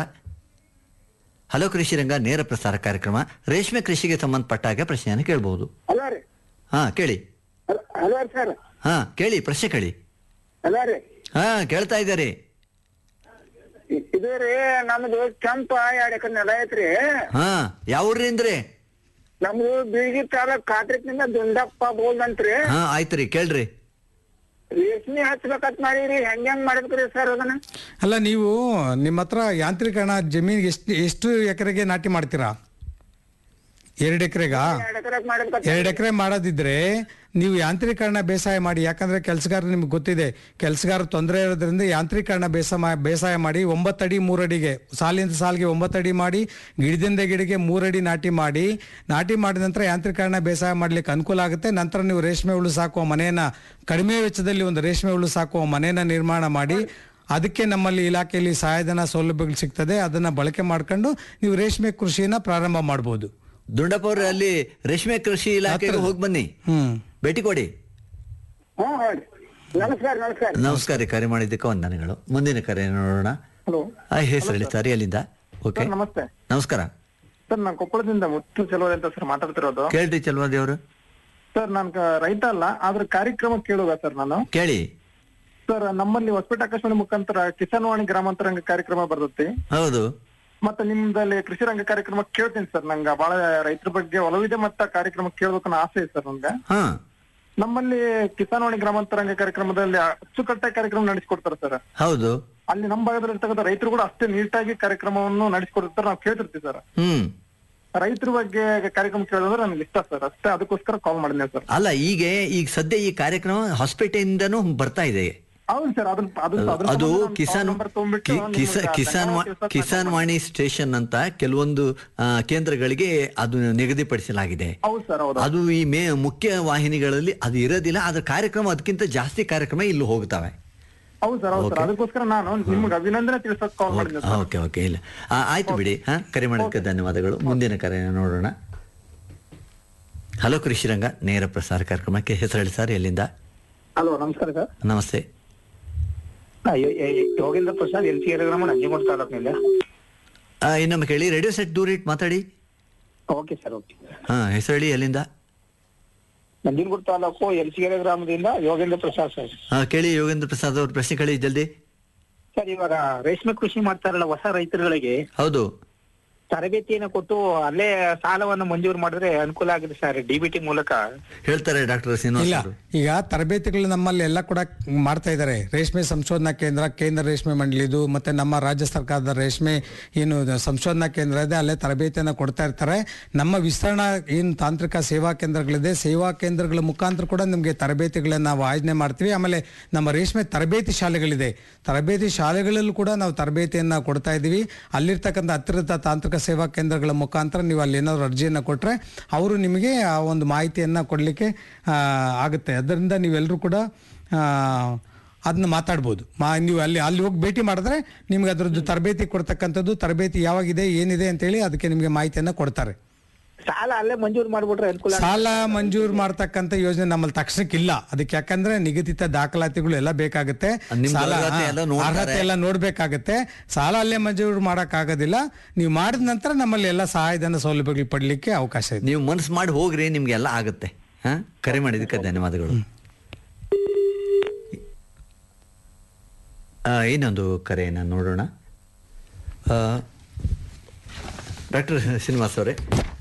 ಹಲೋ ಕೃಷಿ ರಂಗ ನೇರ ಪ್ರಸಾರ ಕಾರ್ಯಕ್ರಮ ರೇಷ್ಮೆ ಕೃಷಿಗೆ ಸಂಬಂಧಪಟ್ಟ ಹಾಗೆ ಪ್ರಶ್ನೆಯನ್ನು ಕೇಳಬಹುದು ಹಲೋ ರೀ ಹಾ ಕೇಳಿ ಹಲೋ ಸರ್ ಹಾ ಕೇಳಿ ಪ್ರಶ್ನೆ ಕೇಳಿ ಹಲೋ ರೀ ಹಾ ಕೇಳ್ತಾ ಇದ್ದಾರೆ ಇದು ರೀ ನಮ್ದು ಕೆಂಪ ಎರಡ್ ಎಕರೆ ನೆಲ ಐತ್ರಿ ಹಾ ಯಾವ ಊರ್ರಿ ಅಂದ್ರಿ ನಮ್ದು ಬೀಳ್ಗಿ ತಾಲೂಕ್ ಕಾಟ್ರಿಕ್ನಿಂದ ದುಂಡಪ್ಪ ಬೋಲ್ಡ್ ಅಂತ್ರಿ ಹಾ ಆಯ್ತ್ರಿ ಕೇಳ್ರಿ ರೇಷ್ಮೆ ಹಚ್ಬೇಕಂತ ಮಾಡೀರಿ ಹೆಂಗ್ ಹೆಂಗ್ ಮಾಡ್ಬೇಕ್ರಿ ಸರ್ ಅದನ್ನ ಅಲ್ಲ ನೀವು ನಿಮ್ಮ ಹತ್ರ ಯಾಂತ್ರೀಕರಣ ಜಮೀನಿಗೆ ಎಷ್ಟು ಎಷ್ಟು ಎಕರೆಗೆ ನಾಟಿ ಮಾಡ್ತೀರಾ ಎರಡು ಎಕರೆಗಾ ಎರಡ್ ಎಕರೆ ಮಾಡ್ಬೇಕಂತ ಎರಡು ಎಕರೆ ಮಾಡೋದಿದ್ರೆ ನೀವು ಯಾಂತ್ರೀಕರಣ ಬೇಸಾಯ ಮಾಡಿ ಯಾಕಂದ್ರೆ ಕೆಲಸಗಾರ ನಿಮ್ಗೆ ಗೊತ್ತಿದೆ ಕೆಲಸಗಾರ ತೊಂದರೆ ಇರೋದ್ರಿಂದ ಯಾಂತ್ರೀಕರಣ ಬೇಸ ಬೇಸಾಯ ಮಾಡಿ ಒಂಬತ್ತಡಿ ಮೂರಡಿಗೆ ಸಾಲಿಂದ ಸಾಲಿಗೆ ಒಂಬತ್ತಡಿ ಮಾಡಿ ಗಿಡದಿಂದ ಗಿಡಕ್ಕೆ ಮೂರಡಿ ನಾಟಿ ಮಾಡಿ ನಾಟಿ ಮಾಡಿದ ನಂತರ ಯಾಂತ್ರೀಕರಣ ಬೇಸಾಯ ಮಾಡ್ಲಿಕ್ಕೆ ಅನುಕೂಲ ಆಗುತ್ತೆ ನಂತರ ನೀವು ರೇಷ್ಮೆ ಹುಳು ಸಾಕುವ ಮನೆಯನ್ನ ಕಡಿಮೆ ವೆಚ್ಚದಲ್ಲಿ ಒಂದು ರೇಷ್ಮೆ ಹುಳು ಸಾಕುವ ಮನೆಯನ್ನ ನಿರ್ಮಾಣ ಮಾಡಿ ಅದಕ್ಕೆ ನಮ್ಮಲ್ಲಿ ಇಲಾಖೆಯಲ್ಲಿ ಸಹಾಯಧನ ಸೌಲಭ್ಯಗಳು ಸಿಗ್ತದೆ ಅದನ್ನ ಬಳಕೆ ಮಾಡ್ಕೊಂಡು ನೀವು ರೇಷ್ಮೆ ಕೃಷಿಯನ್ನ ಪ್ರಾರಂಭ ಮಾಡ್ಬೋದು ದುಂಡಪ್ಪ ಅವ್ರೆ ಅಲ್ಲಿ ರೇಷ್ಮೆ ಕೃಷಿ ಇಲಾಖೆಗೆ ಹೋಗಿ ಬನ್ನಿ ಹ್ಮ್ ಭೇಟಿ ಕೊಡಿ ಹ್ಮ್ ಹ್ಮ್ ನಮಸ್ಕಾರ ನಮಸ್ಕಾರ ನಮಸ್ಕಾರ ರೀ, ಕರೆ ಮಾಡಿದ್ದಕ್ಕೆ ವಂದನೆಗಳು ಮುಂದಿನ ಕರೆ ನೋಡೋಣ ಹಲೋ ಆ ಹೆಸರು ಹೇಳಿ ಸರ್ ಎಲ್ಲಿಂದ ಓಕೆ ಸರ್ ನಮಸ್ತೆ ನಮಸ್ಕಾರ ಸರ್ ನಾನು ಕೊಪ್ಪಳದಿಂದ ಮುತ್ತು ಚಲೋದೆ ಅಂತ ಸರ್ ಮಾತಾಡ್ತಿರೋದು ಕೇಳ್ರಿ ಚಲ್ವಾದಿ ಅವರು ಸರ್ ನಾನು ಕ- ರೈತ ಅಲ್ಲ ಆದ್ರೆ ಕಾರ್ಯಕ್ರಮ ಕೇಳುವ ಸರ್ ನಾನು ಕೇಳಿ ಸರ್ ನಮ್ಮಲ್ಲಿ ಹೊಸಪೇಟೆ ಆಕಾಶವಾಣಿ ಮುಖಾಂತರ ಕಿಸಾನ್ ವಾಣಿ ಗ್ರಾಮಾಂತರಂಗ ಕಾರ್ಯಕ್ರಮ ಬರ್ತೈತಿ ಹೌದು ಮತ್ತೆ ನಿಮ್ದಲ್ಲಿ ಕೃಷಿ ರಂಗ ಕಾರ್ಯಕ್ರಮ ಕೇಳ್ತೀನಿ ಸರ್ ನಂಗೆ ಬಹಳ ರೈತರ ಬಗ್ಗೆ ಒಲವಿದೆ ಮತ್ತ ಕಾರ್ಯಕ್ರಮ ಕೇಳ್ಬೇಕನ್ನೋ ಆಸೆ ಇದೆ ಸರ್ ನನ್ಗೆ ಹಾ ನಮ್ಮಲ್ಲಿ ಕಿಸಾನ್ ವಾಣಿ ಗ್ರಾಮಾಂತರಂಗ ಕಾರ್ಯಕ್ರಮದಲ್ಲಿ ಅಚ್ಚುಕಟ್ಟಾಗಿ ಕಾರ್ಯಕ್ರಮ ನಡೆಸಿಕೊಡ್ತಾರೆ ಸರ್ ಹೌದು ಅಲ್ಲಿ ನಮ್ಮ ಭಾಗದಲ್ಲಿ ಇರ್ತಕ್ಕಂಥ ರೈತರು ಕೂಡ ಅಷ್ಟೇ ನೀಟಾಗಿ ಕಾರ್ಯಕ್ರಮವನ್ನು ನಡೆಸಿಕೊಡ್ತಾರೆ ನಾವು ಕೇಳ್ತಿರ್ತೀವಿ ಸರ್ ಹ್ಮ್ ರೈತರ ಬಗ್ಗೆ ಕಾರ್ಯಕ್ರಮ ಕೇಳೋದ್ರೆ ನನ್ಗೆ ಇಷ್ಟ ಸರ್ ಅಷ್ಟೇ ಅದಕ್ಕೋಸ್ಕರ ಕಾಲ್ ಮಾಡಿದ್ದೆ ಸರ್ ಅಲ್ಲ ಈಗ ಈಗ ಸದ್ಯ ಈ ಕಾರ್ಯಕ್ರಮ ಹೊಸಪೇಟೆಯಿಂದನೂ ಬರ್ತಾ ಇದೆ ಹೌದು ಸರ್ ಅದನ್ನ ಅದನ್ನ ಅದ್ರ ಅದು ಸಂಬಂಧ ನಾನು ಕಿಸಾನ್ phone number ತಗೊಂಡ್ಬಿಟ್ಟು ಕಿ- ಕಿಸ- ನಿಮ್ಗೆ ಕಿಸಾನ್ ವಾ- ಧನ್ಯವಾದ ತಿಳಿಸೋಕೆ ಕಿಸಾನ್ ವಾಣಿ ಸ್ಟೇಷನ್ ಅಂತ ಕೆಲವೊಂದು ಆ, ಕೇಂದ್ರಗಳಿಗೆ ಅದು ನಿಗದಿಪಡಿಸಲಾಗಿದೆ ಹೌದು ಸರ್ ಹೌದು ಅದು ಈ ಮೇ ಮುಖ್ಯ ವಾಹಿನಿಗಳಲ್ಲಿ ಅದು ಇರೋದಿಲ್ಲ ಅದ್ರ ಕಾರ್ಯಕ್ರಮ ಅದಕ್ಕಿಂತ ಜಾಸ್ತಿ ಕಾರ್ಯಕ್ರಮ ಇಲ್ಲಿ ಹೋಗ್ತವೆ ಹೌದು ಸರ್ ಹೌದು ಸರ್ ಅದಕ್ಕೋಸ್ಕರ ನಾನು ನಿಮ್ಗೆ ಅಭಿನಂದನೆ ತಿಳಿಸೋಕೆ ಕಾಲ್ ಮಾಡಿದ್ದೆ ಸರ್ ಓಕೆ ಓಕೆ ಇಲ್ಲ ಆ, ಆಯ್ತು ಬಿಡಿ ಹಾ ಕರೆ ಮಾಡೋದಕ್ಕೆ ಧನ್ಯವಾದಗಳು ಮುಂದಿನ ಕರೆ ನೋಡೋಣ ಹಲೋ ಕೃಷಿರಂಗ ನೇರ ಪ್ರಸಾರ ಕಾರ್ಯಕ್ರಮಕ್ಕೆ ಹೆಸರು ಹೇಳಿ ಸರ್ ಎಲ್ಲಿಂದ ಹಲೋ ನಮಸ್ಕಾರ ಸರ್ ನಮಸ್ತೆ ಆ, ಯೋ- ಯೋ- ಯೋಗೇಂದ್ರ ಪ್ರಸಾದ್ ಎಲ್ ಸಿ ಗ್ರಾಮ ನಂಜನಗೂಡು ತಾಲೂಕಿನಿಂದ ಆ, ಇನ್ನೊಮ್ಮೆ ಕೇಳಿ ರೇಡಿಯೋ ಸೆಟ್ ದೂರ ಇಟ್ಟು ಮಾತಾಡಿ ಓಕೆ ಸರ್ ಓಕೆ ಹಾ ಹೆಸರು ಹೇಳಿ ಎಲ್ಲಿಂದ ನಂಜನಗೂಡು ತಾಲೂಕು ಎಲ್ ಸಿ ಗ್ರಾಮದಿಂದ ಯೋಗೇಂದ್ರ ಪ್ರಸಾದ್ ಸರ್ ಹಾ ಕೇಳಿ ಯೋಗೇಂದ್ರ ಪ್ರಸಾದ್ ಅವ್ರ ಪ್ರಶ್ನೆ ಕೇಳಿ ಜಲ್ದಿ ಸರ್ ಇವಾಗ ರೇಷ್ಮೆ ಕೃಷಿ ಮಾಡ್ತಾರಲ್ಲ ಹೊಸ ರೈತರುಗಳಿಗೆ ಹೌದು ತರಬೇತಿಯನ್ನು ಕೊಟ್ಟು ಅಲ್ಲೇ ಸಾಲವನ್ನು ಮಂಜೂರು ಮಾಡಿದ್ರೆ ಅನುಕೂಲ ಆಗಿದೆ ಸರ್ ಡಿಬಿಟಿ ಮೂಲಕ ಹೇಳ್ತಾರೆ ಡಾಕ್ಟರ್ ಶ್ರೀನಿವಾಸ್ ಇಲ್ಲ ಅವರು ಈಗ ತರಬೇತಿಗಳು ನಮ್ಮಲ್ಲಿ ಎಲ್ಲ ಕೂಡ ಮಾಡ್ತಾ ಇದ್ದಾರೆ ರೇಷ್ಮೆ ಸಂಶೋಧನಾ ಕೇಂದ್ರ ಕೇಂದ್ರ ರೇಷ್ಮೆ ಮಂಡಳಿದು ಮತ್ತೆ ನಮ್ಮ ರಾಜ್ಯ ಸರ್ಕಾರದ ರೇಷ್ಮೆ ಏನು ಸಂಶೋಧನಾ ಕೇಂದ್ರ ಇದೆ ಅಲ್ಲೇ ತರಬೇತಿಯನ್ನು ಕೊಡ್ತಾ ಇರ್ತಾರೆ ನಮ್ಮ ವಿಸ್ತರಣಾ ಏನು ತಾಂತ್ರಿಕ ಸೇವಾ ಕೇಂದ್ರಗಳಿದೆ ಸೇವಾ ಕೇಂದ್ರಗಳ ಮುಖಾಂತರ ಕೂಡ ನಿಮಗೆ ತರಬೇತಿಗಳನ್ನ ನಾವು ಆಯೋಜನೆ ಮಾಡ್ತೀವಿ ಆಮೇಲೆ ನಮ್ಮ ರೇಷ್ಮೆ ತರಬೇತಿ ಶಾಲೆಗಳಿದೆ ತರಬೇತಿ ಶಾಲೆಗಳಲ್ಲೂ ಕೂಡ ನಾವು ತರಬೇತಿಯನ್ನ ಕೊಡ್ತಾ ಇದ್ದೀವಿ ಅಲ್ಲಿರ್ತಕ್ಕಂಥ ಹತ್ತಿರದ ತಾಂತ್ರಿಕ ಸೇವಾ ಕೇಂದ್ರಗಳ ಮುಖಾಂತರ ನೀವು ಅಲ್ಲಿ ಏನಾದ್ರು ಅರ್ಜಿಯನ್ನು ಕೊಟ್ಟರೆ ಅವರು ನಿಮಗೆ ಆ ಒಂದು ಮಾಹಿತಿಯನ್ನು ಕೊಡಲಿಕ್ಕೆ ಆಗುತ್ತೆ ಅದರಿಂದ ನೀವೆಲ್ಲರೂ ಕೂಡ ಆ, ಅದನ್ನ ಮಾತಾಡ್ಬೋದು ಮಾ ನೀವು ಅಲ್ಲಿ ಅಲ್ಲಿ ಹೋಗಿ ಭೇಟಿ ಮಾಡಿದ್ರೆ ನಿಮ್ಗೆ ಅದರದ್ದು ತರಬೇತಿ ಕೊಡ್ತಕ್ಕಂಥದ್ದು ತರಬೇತಿ ಯಾವಾಗಿದೆ ಏನಿದೆ ಅಂತೇಳಿ ಅದಕ್ಕೆ ನಿಮಗೆ ಮಾಹಿತಿಯನ್ನು ಕೊಡ್ತಾರೆ ಸಾಲ ಅಲ್ಲೇ ಮಂಜೂರು ಮಾಡ್ಬಿಟ್ರೆ ಅನುಕೂಲ ಆಗುತ್ತೆ. ಸಾಲ ಮಂಜೂರು ಮಾಡ್ತಕ್ಕಂಥ ಯೋಜನೆ ನಮ್ಮಲ್ಲಿ ತಕ್ಷಣಕ್ಕೆ ಇಲ್ಲ ಅದಕ್ಕೆ ಯಾಕಂದ್ರೆ ನಿಗದಿತ ದಾಖಲಾತಿಗಳು ಎಲ್ಲ ಬೇಕಾಗುತ್ತೆ ನಿಮ್ದು ಸಾಲ ಅರ್ಹತೆ ಎಲ್ಲ ನೋಡ್ತಾರೆ. ಅರ್ಹತೆ ಎಲ್ಲ ನೋಡ್ಬೇಕಾಗತ್ತೆ ಸಾಲ ಅಲ್ಲೇ ಮಂಜೂರು ಮಾಡಕ್ ಆಗೋದಿಲ್ಲ ನೀವು ಮಾಡಿದ ನಂತರ ನಮ್ಮಲ್ಲಿ ಎಲ್ಲ ಸಹಾಯಧನ ಸೌಲಭ್ಯಗಳು ಪಡ್ಲಿಕ್ಕೆ ಅವಕಾಶ ಇದೆ ನೀವು ಮನಸ್ಸು ಮಾಡಿ ಹೋಗ್ರಿ ನಿಮ್ಗೆಲ್ಲ ಆಗುತ್ತೆ ಹಾ ಕರೆ ಮಾಡಿದ್ದಕ್ಕೆ ಧನ್ಯವಾದಗಳು ಆ, ಇನ್ನೊಂದು ಕರೆಯನ್ನು ನೋಡೋಣ ಡಾಕ್ಟರ್ ಶ್ರೀನಿವಾಸ್ ಅವರೇ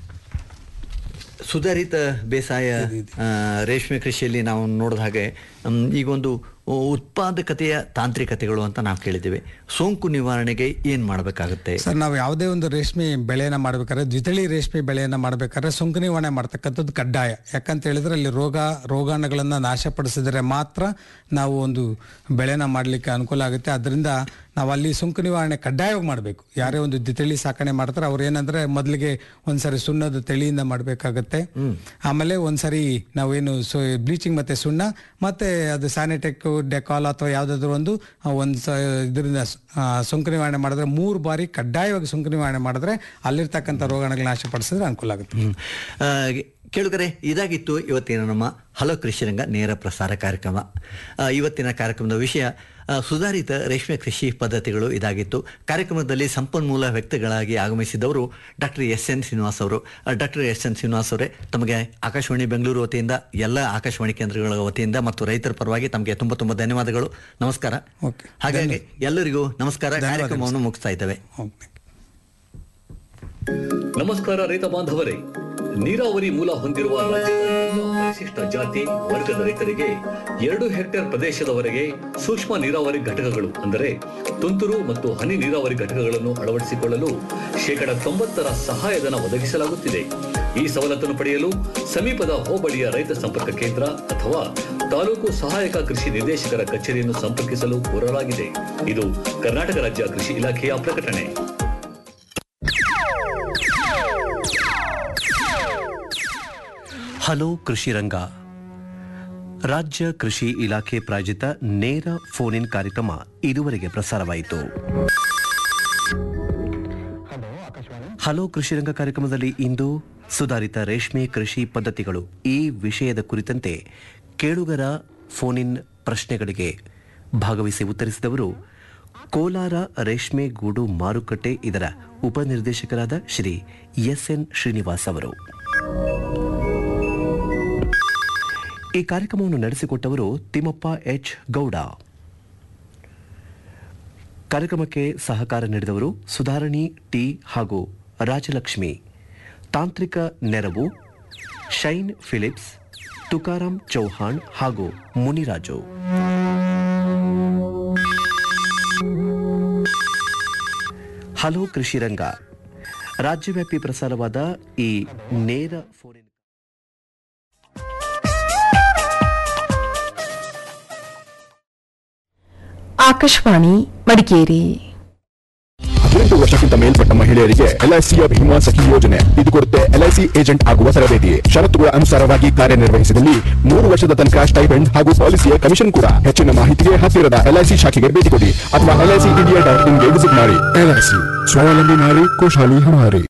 ಸುಧಾರಿತ ಬೇಸಾಯ ಆ, ರೇಷ್ಮೆ ಕೃಷಿಯಲ್ಲಿ ನಾವು ನೋಡಿದ ಹಾಗೆ ಮ್, ಈಗ ಒಂದು ಉತ್ಪಾದಕತೆಯ ತಾಂತ್ರಿಕತೆಗಳು ಅಂತ ನಾವು ಕೇಳಿದ್ದೇವೆ ಸೋಂಕು ನಿವಾರಣೆಗೆ ಏನು ಮಾಡಬೇಕಾಗುತ್ತೆ ಸರ್ ನಾವು ಯಾವುದೇ ಒಂದು ರೇಷ್ಮೆ ಬೆಳೆಯನ್ನ ಮಾಡ್ಬೇಕಾದ್ರೆ ದ್ವಿತಳಿ ರೇಷ್ಮೆ ಬೆಳೆಯನ್ನ ಮಾಡ್ಬೇಕಾದ್ರೆ ಸೋಂಕು ನಿವಾರಣೆ ಮಾಡ್ತಕ್ಕಂಥದ್ದು ಕಡ್ಡಾಯ ಯಾಕಂತ ಹೇಳಿದ್ರೆ ಅಲ್ಲಿ ರೋಗ ರೋಗಾಣುಗಳನ್ನ ನಾಶಪಡಿಸಿದರೆ ಮಾತ್ರ ನಾವು ಒಂದು ಬೆಳೆನ ಮಾಡಲಿಕ್ಕೆ ಅನುಕೂಲ ಆಗುತ್ತೆ ಅದರಿಂದ ನಾವು ಅಲ್ಲಿ ಸೋಂಕು ನಿವಾರಣೆ ಕಡ್ಡಾಯವಾಗಿ ಮಾಡಬೇಕು ಯಾರೇ ಒಂದು ದ್ವಿತಳಿ ಸಾಕಣೆ ಮಾಡ್ತಾರೆ ಅವ್ರು ಏನಂದ್ರೆ ಮೊದಲಿಗೆ ಒಂದ್ಸರಿ ಸುಣ್ಣದ ತಳಿಯಿಂದ ಮಾಡಬೇಕಾಗತ್ತೆ ಆಮೇಲೆ ಒಂದ್ಸರಿ ನಾವೇನು ಬ್ಲೀಚಿಂಗ್ ಮತ್ತೆ ಸುಣ್ಣ ಮತ್ತೆ ಅದು ಸ್ಯಾನಿಟೆಕ್ ಡೆಕಾಲ್ ಅಥವಾ ಯಾವುದಾದ್ರೂ ಒಂದು ಆ, ಒಂದ್ ಸ ಇದರಿಂದ ಆ, ಸೋಂಕು ನಿವಾರಣೆ ಮಾಡಿದ್ರೆ ಮೂರು ಬಾರಿ ಕಡ್ಡಾಯವಾಗಿ ಸೋಂಕು ನಿವಾರಣೆ ಮಾಡಿದ್ರೆ ಅಲ್ಲಿರ್ತಕ್ಕಂಥ ರೋಗಾಣುಗಳನ್ನ ನಾಶಪಡಿಸಿದ್ರೆ ಅನುಕೂಲ ಆಗುತ್ತೆ ಹ್ಮ್. ಆ, ಕೇಳುಗರೆ ಇದಾಗಿತ್ತು ಇವತ್ತಿನ ನಮ್ಮ ಹಲೋ ಕೃಷಿರಂಗ ನೇರ ಪ್ರಸಾರ ಕಾರ್ಯಕ್ರಮ ಆ, ಇವತ್ತಿನ ಕಾರ್ಯಕ್ರಮದ ವಿಷಯ ಆ, ಸುಧಾರಿತ ರೇಷ್ಮೆ ಕೃಷಿ ಪದ್ಧತಿಗಳು ಇದಾಗಿತ್ತು ಕಾರ್ಯಕ್ರಮದಲ್ಲಿ ಸಂಪನ್ಮೂಲ ವ್ಯಕ್ತಿಗಳಾಗಿ ಆಗಮಿಸಿದವರು ಡಾಕ್ಟರ್ ಎಸ್ ಎನ್ ಶ್ರೀನಿವಾಸ್ ಅವರು ಡಾಕ್ಟರ್ ಎಸ್ ಎನ್ ಶ್ರೀನಿವಾಸ್ ಅವರೇ ತಮಗೆ ಆಕಾಶವಾಣಿ ಬೆಂಗಳೂರು ವತಿಯಿಂದ ಎಲ್ಲ ಆಕಾಶವಾಣಿ ಕೇಂದ್ರಗಳ ವತಿಯಿಂದ ಮತ್ತು ರೈತರ ಪರವಾಗಿ ತಮಗೆ ತುಂಬ ತುಂಬ ಧನ್ಯವಾದಗಳು ನಮಸ್ಕಾರ ಹಾಗಾಗಿ ಎಲ್ಲರಿಗೂ ನಮಸ್ಕಾರ ಕಾರ್ಯಕ್ರಮವನ್ನು ಮುಗಿಸ್ತಾ ಇದ್ದೇವೆ ನಮಸ್ಕಾರ ರೈತ ಬಾಂಧವರೇ ನೀರಾವರಿ ಮೂಲ ಹೊಂದಿರುವ ರಾಜ್ಯದ ಎಲ್ಲ ಪರಿಶಿಷ್ಟ ಜಾತಿ ವರ್ಗದ ರೈತರಿಗೆ ಎರಡು ಹೆಕ್ಟೇರ್ ಪ್ರದೇಶದವರೆಗೆ ಸೂಕ್ಷ್ಮ ನೀರಾವರಿ ಘಟಕಗಳು ಅಂದರೆ ತುಂತುರು ಮತ್ತು ಹನಿ ನೀರಾವರಿ ಘಟಕಗಳನ್ನು ಅಳವಡಿಸಿಕೊಳ್ಳಲು ಶೇಕಡ ತೊಂಬತ್ತರ ಸಹಾಯಧನ ಒದಗಿಸಲಾಗುತ್ತಿದೆ ಈ ಸವಲತ್ತನ್ನು ಪಡೆಯಲು ಸಮೀಪದ ಹೋಬಳಿಯ ರೈತ ಸಂಪರ್ಕ ಕೇಂದ್ರ ಅಥವಾ ತಾಲೂಕು ಸಹಾಯಕ ಕೃಷಿ ನಿರ್ದೇಶಕರ ಕಚೇರಿಯನ್ನು ಸಂಪರ್ಕಿಸಲು ಕೋರಲಾಗಿದೆ ಇದು ಕರ್ನಾಟಕ ರಾಜ್ಯ ಕೃಷಿ ಇಲಾಖೆಯ ಪ್ರಕಟಣೆ ಹಲೋ ಕೃಷಿ ರಂಗ ರಾಜ್ಯ ಕೃಷಿ ಇಲಾಖೆ ಪ್ರಾಯೋಜಿತ ನೇರ ಫೋನ್ ಇನ್ ಕಾರ್ಯಕ್ರಮ ಇದುವರೆಗೆ ಪ್ರಸಾರವಾಯಿತು ಹಲೋ ಕೃಷಿ ರಂಗ ಕಾರ್ಯಕ್ರಮದಲ್ಲಿ ಇಂದು ಸುಧಾರಿತ ರೇಷ್ಮೆ ಕೃಷಿ ಪದ್ಧತಿಗಳು ಈ ವಿಷಯದ ಕುರಿತಂತೆ ಕೇಳುಗರ ಫೋನ್ ಇನ್ ಪ್ರಶ್ನೆಗಳಿಗೆ ಭಾಗವಹಿಸಿ ಉತ್ತರಿಸಿದವರು ಕೋಲಾರ ರೇಷ್ಮೆ ಗೂಡು ಮಾರುಕಟ್ಟೆ ಇದರ ಉಪನಿರ್ದೇಶಕರಾದ ಶ್ರೀ ಎಸ್ ಎನ್ ಶ್ರೀನಿವಾಸ್ ಅವರು ಈ ಕಾರ್ಯಕ್ರಮವನ್ನು ನಡೆಸಿಕೊಟ್ಟವರು ತಿಮ್ಮಪ್ಪ ಎಚ್ ಗೌಡ ಕಾರ್ಯಕ್ರಮಕ್ಕೆ ಸಹಕಾರ ನೀಡಿದವರು ಸುಧಾರಣಿ ಟಿ ಹಾಗೂ ರಾಜಲಕ್ಷ್ಮಿ ತಾಂತ್ರಿಕ ನೆರವು ಶೈನ್ ಫಿಲಿಪ್ಸ್ ತುಕಾರಾಂ ಚೌಹಾಣ್ ಹಾಗೂ ಮುನಿರಾಜು ಹಲೋ ಕೃಷಿ ರಂಗ ರಾಜ್ಯವ್ಯಾಪಿ ಪ್ರಸಾರವಾದ ಈ ನೇರ ಫೋನ್ ಆಕಾಶವಾಣಿ ಮಡಿಕೇರಿ ಹದಿನೆಂಟು ವರ್ಷಕ್ಕಿಂತ ಮೇಲ್ಪಟ್ಟ ಮಹಿಳೆಯರಿಗೆ ಎಲ್ಐಸಿಯ ಭೀಮಾ ಸಖಿ ಯೋಜನೆ ಇದು ಕೊಡುತ್ತೆ ಎಲ್ಐಸಿ ಏಜೆಂಟ್ ಆಗುವ ತರಬೇತಿ ಷರತ್ತುಗಳ ಅನುಸಾರವಾಗಿ ಕಾರ್ಯನಿರ್ವಹಿಸಿದಲ್ಲಿ ಮೂರು ವರ್ಷದ ತನಕ ಸ್ಟೈಪೆಂಡ್ ಹಾಗೂ ಪಾಲಿಸಿಯ ಕಮಿಷನ್ ಕೂಡ ಹೆಚ್ಚಿನ ಮಾಹಿತಿಗೆ ಹತ್ತಿರದ ಎಲ್ಐಸಿ ಶಾಖೆಗೆ ಭೇಟಿ ಕೊಡಿ ಅಥವಾ ಎಲ್ಐಸಿ ಇಂಡಿಯಾ ಡಾಟ್ ಇನ್ಗೆ ವಿಸಿಟ್ ಮಾಡಿ ಎಲ್ಐಸಿ ಸ್ವಾವಲಂಬಿ ನಾರಿ ಖುಷಾಲಿ ಹಮಾರಿ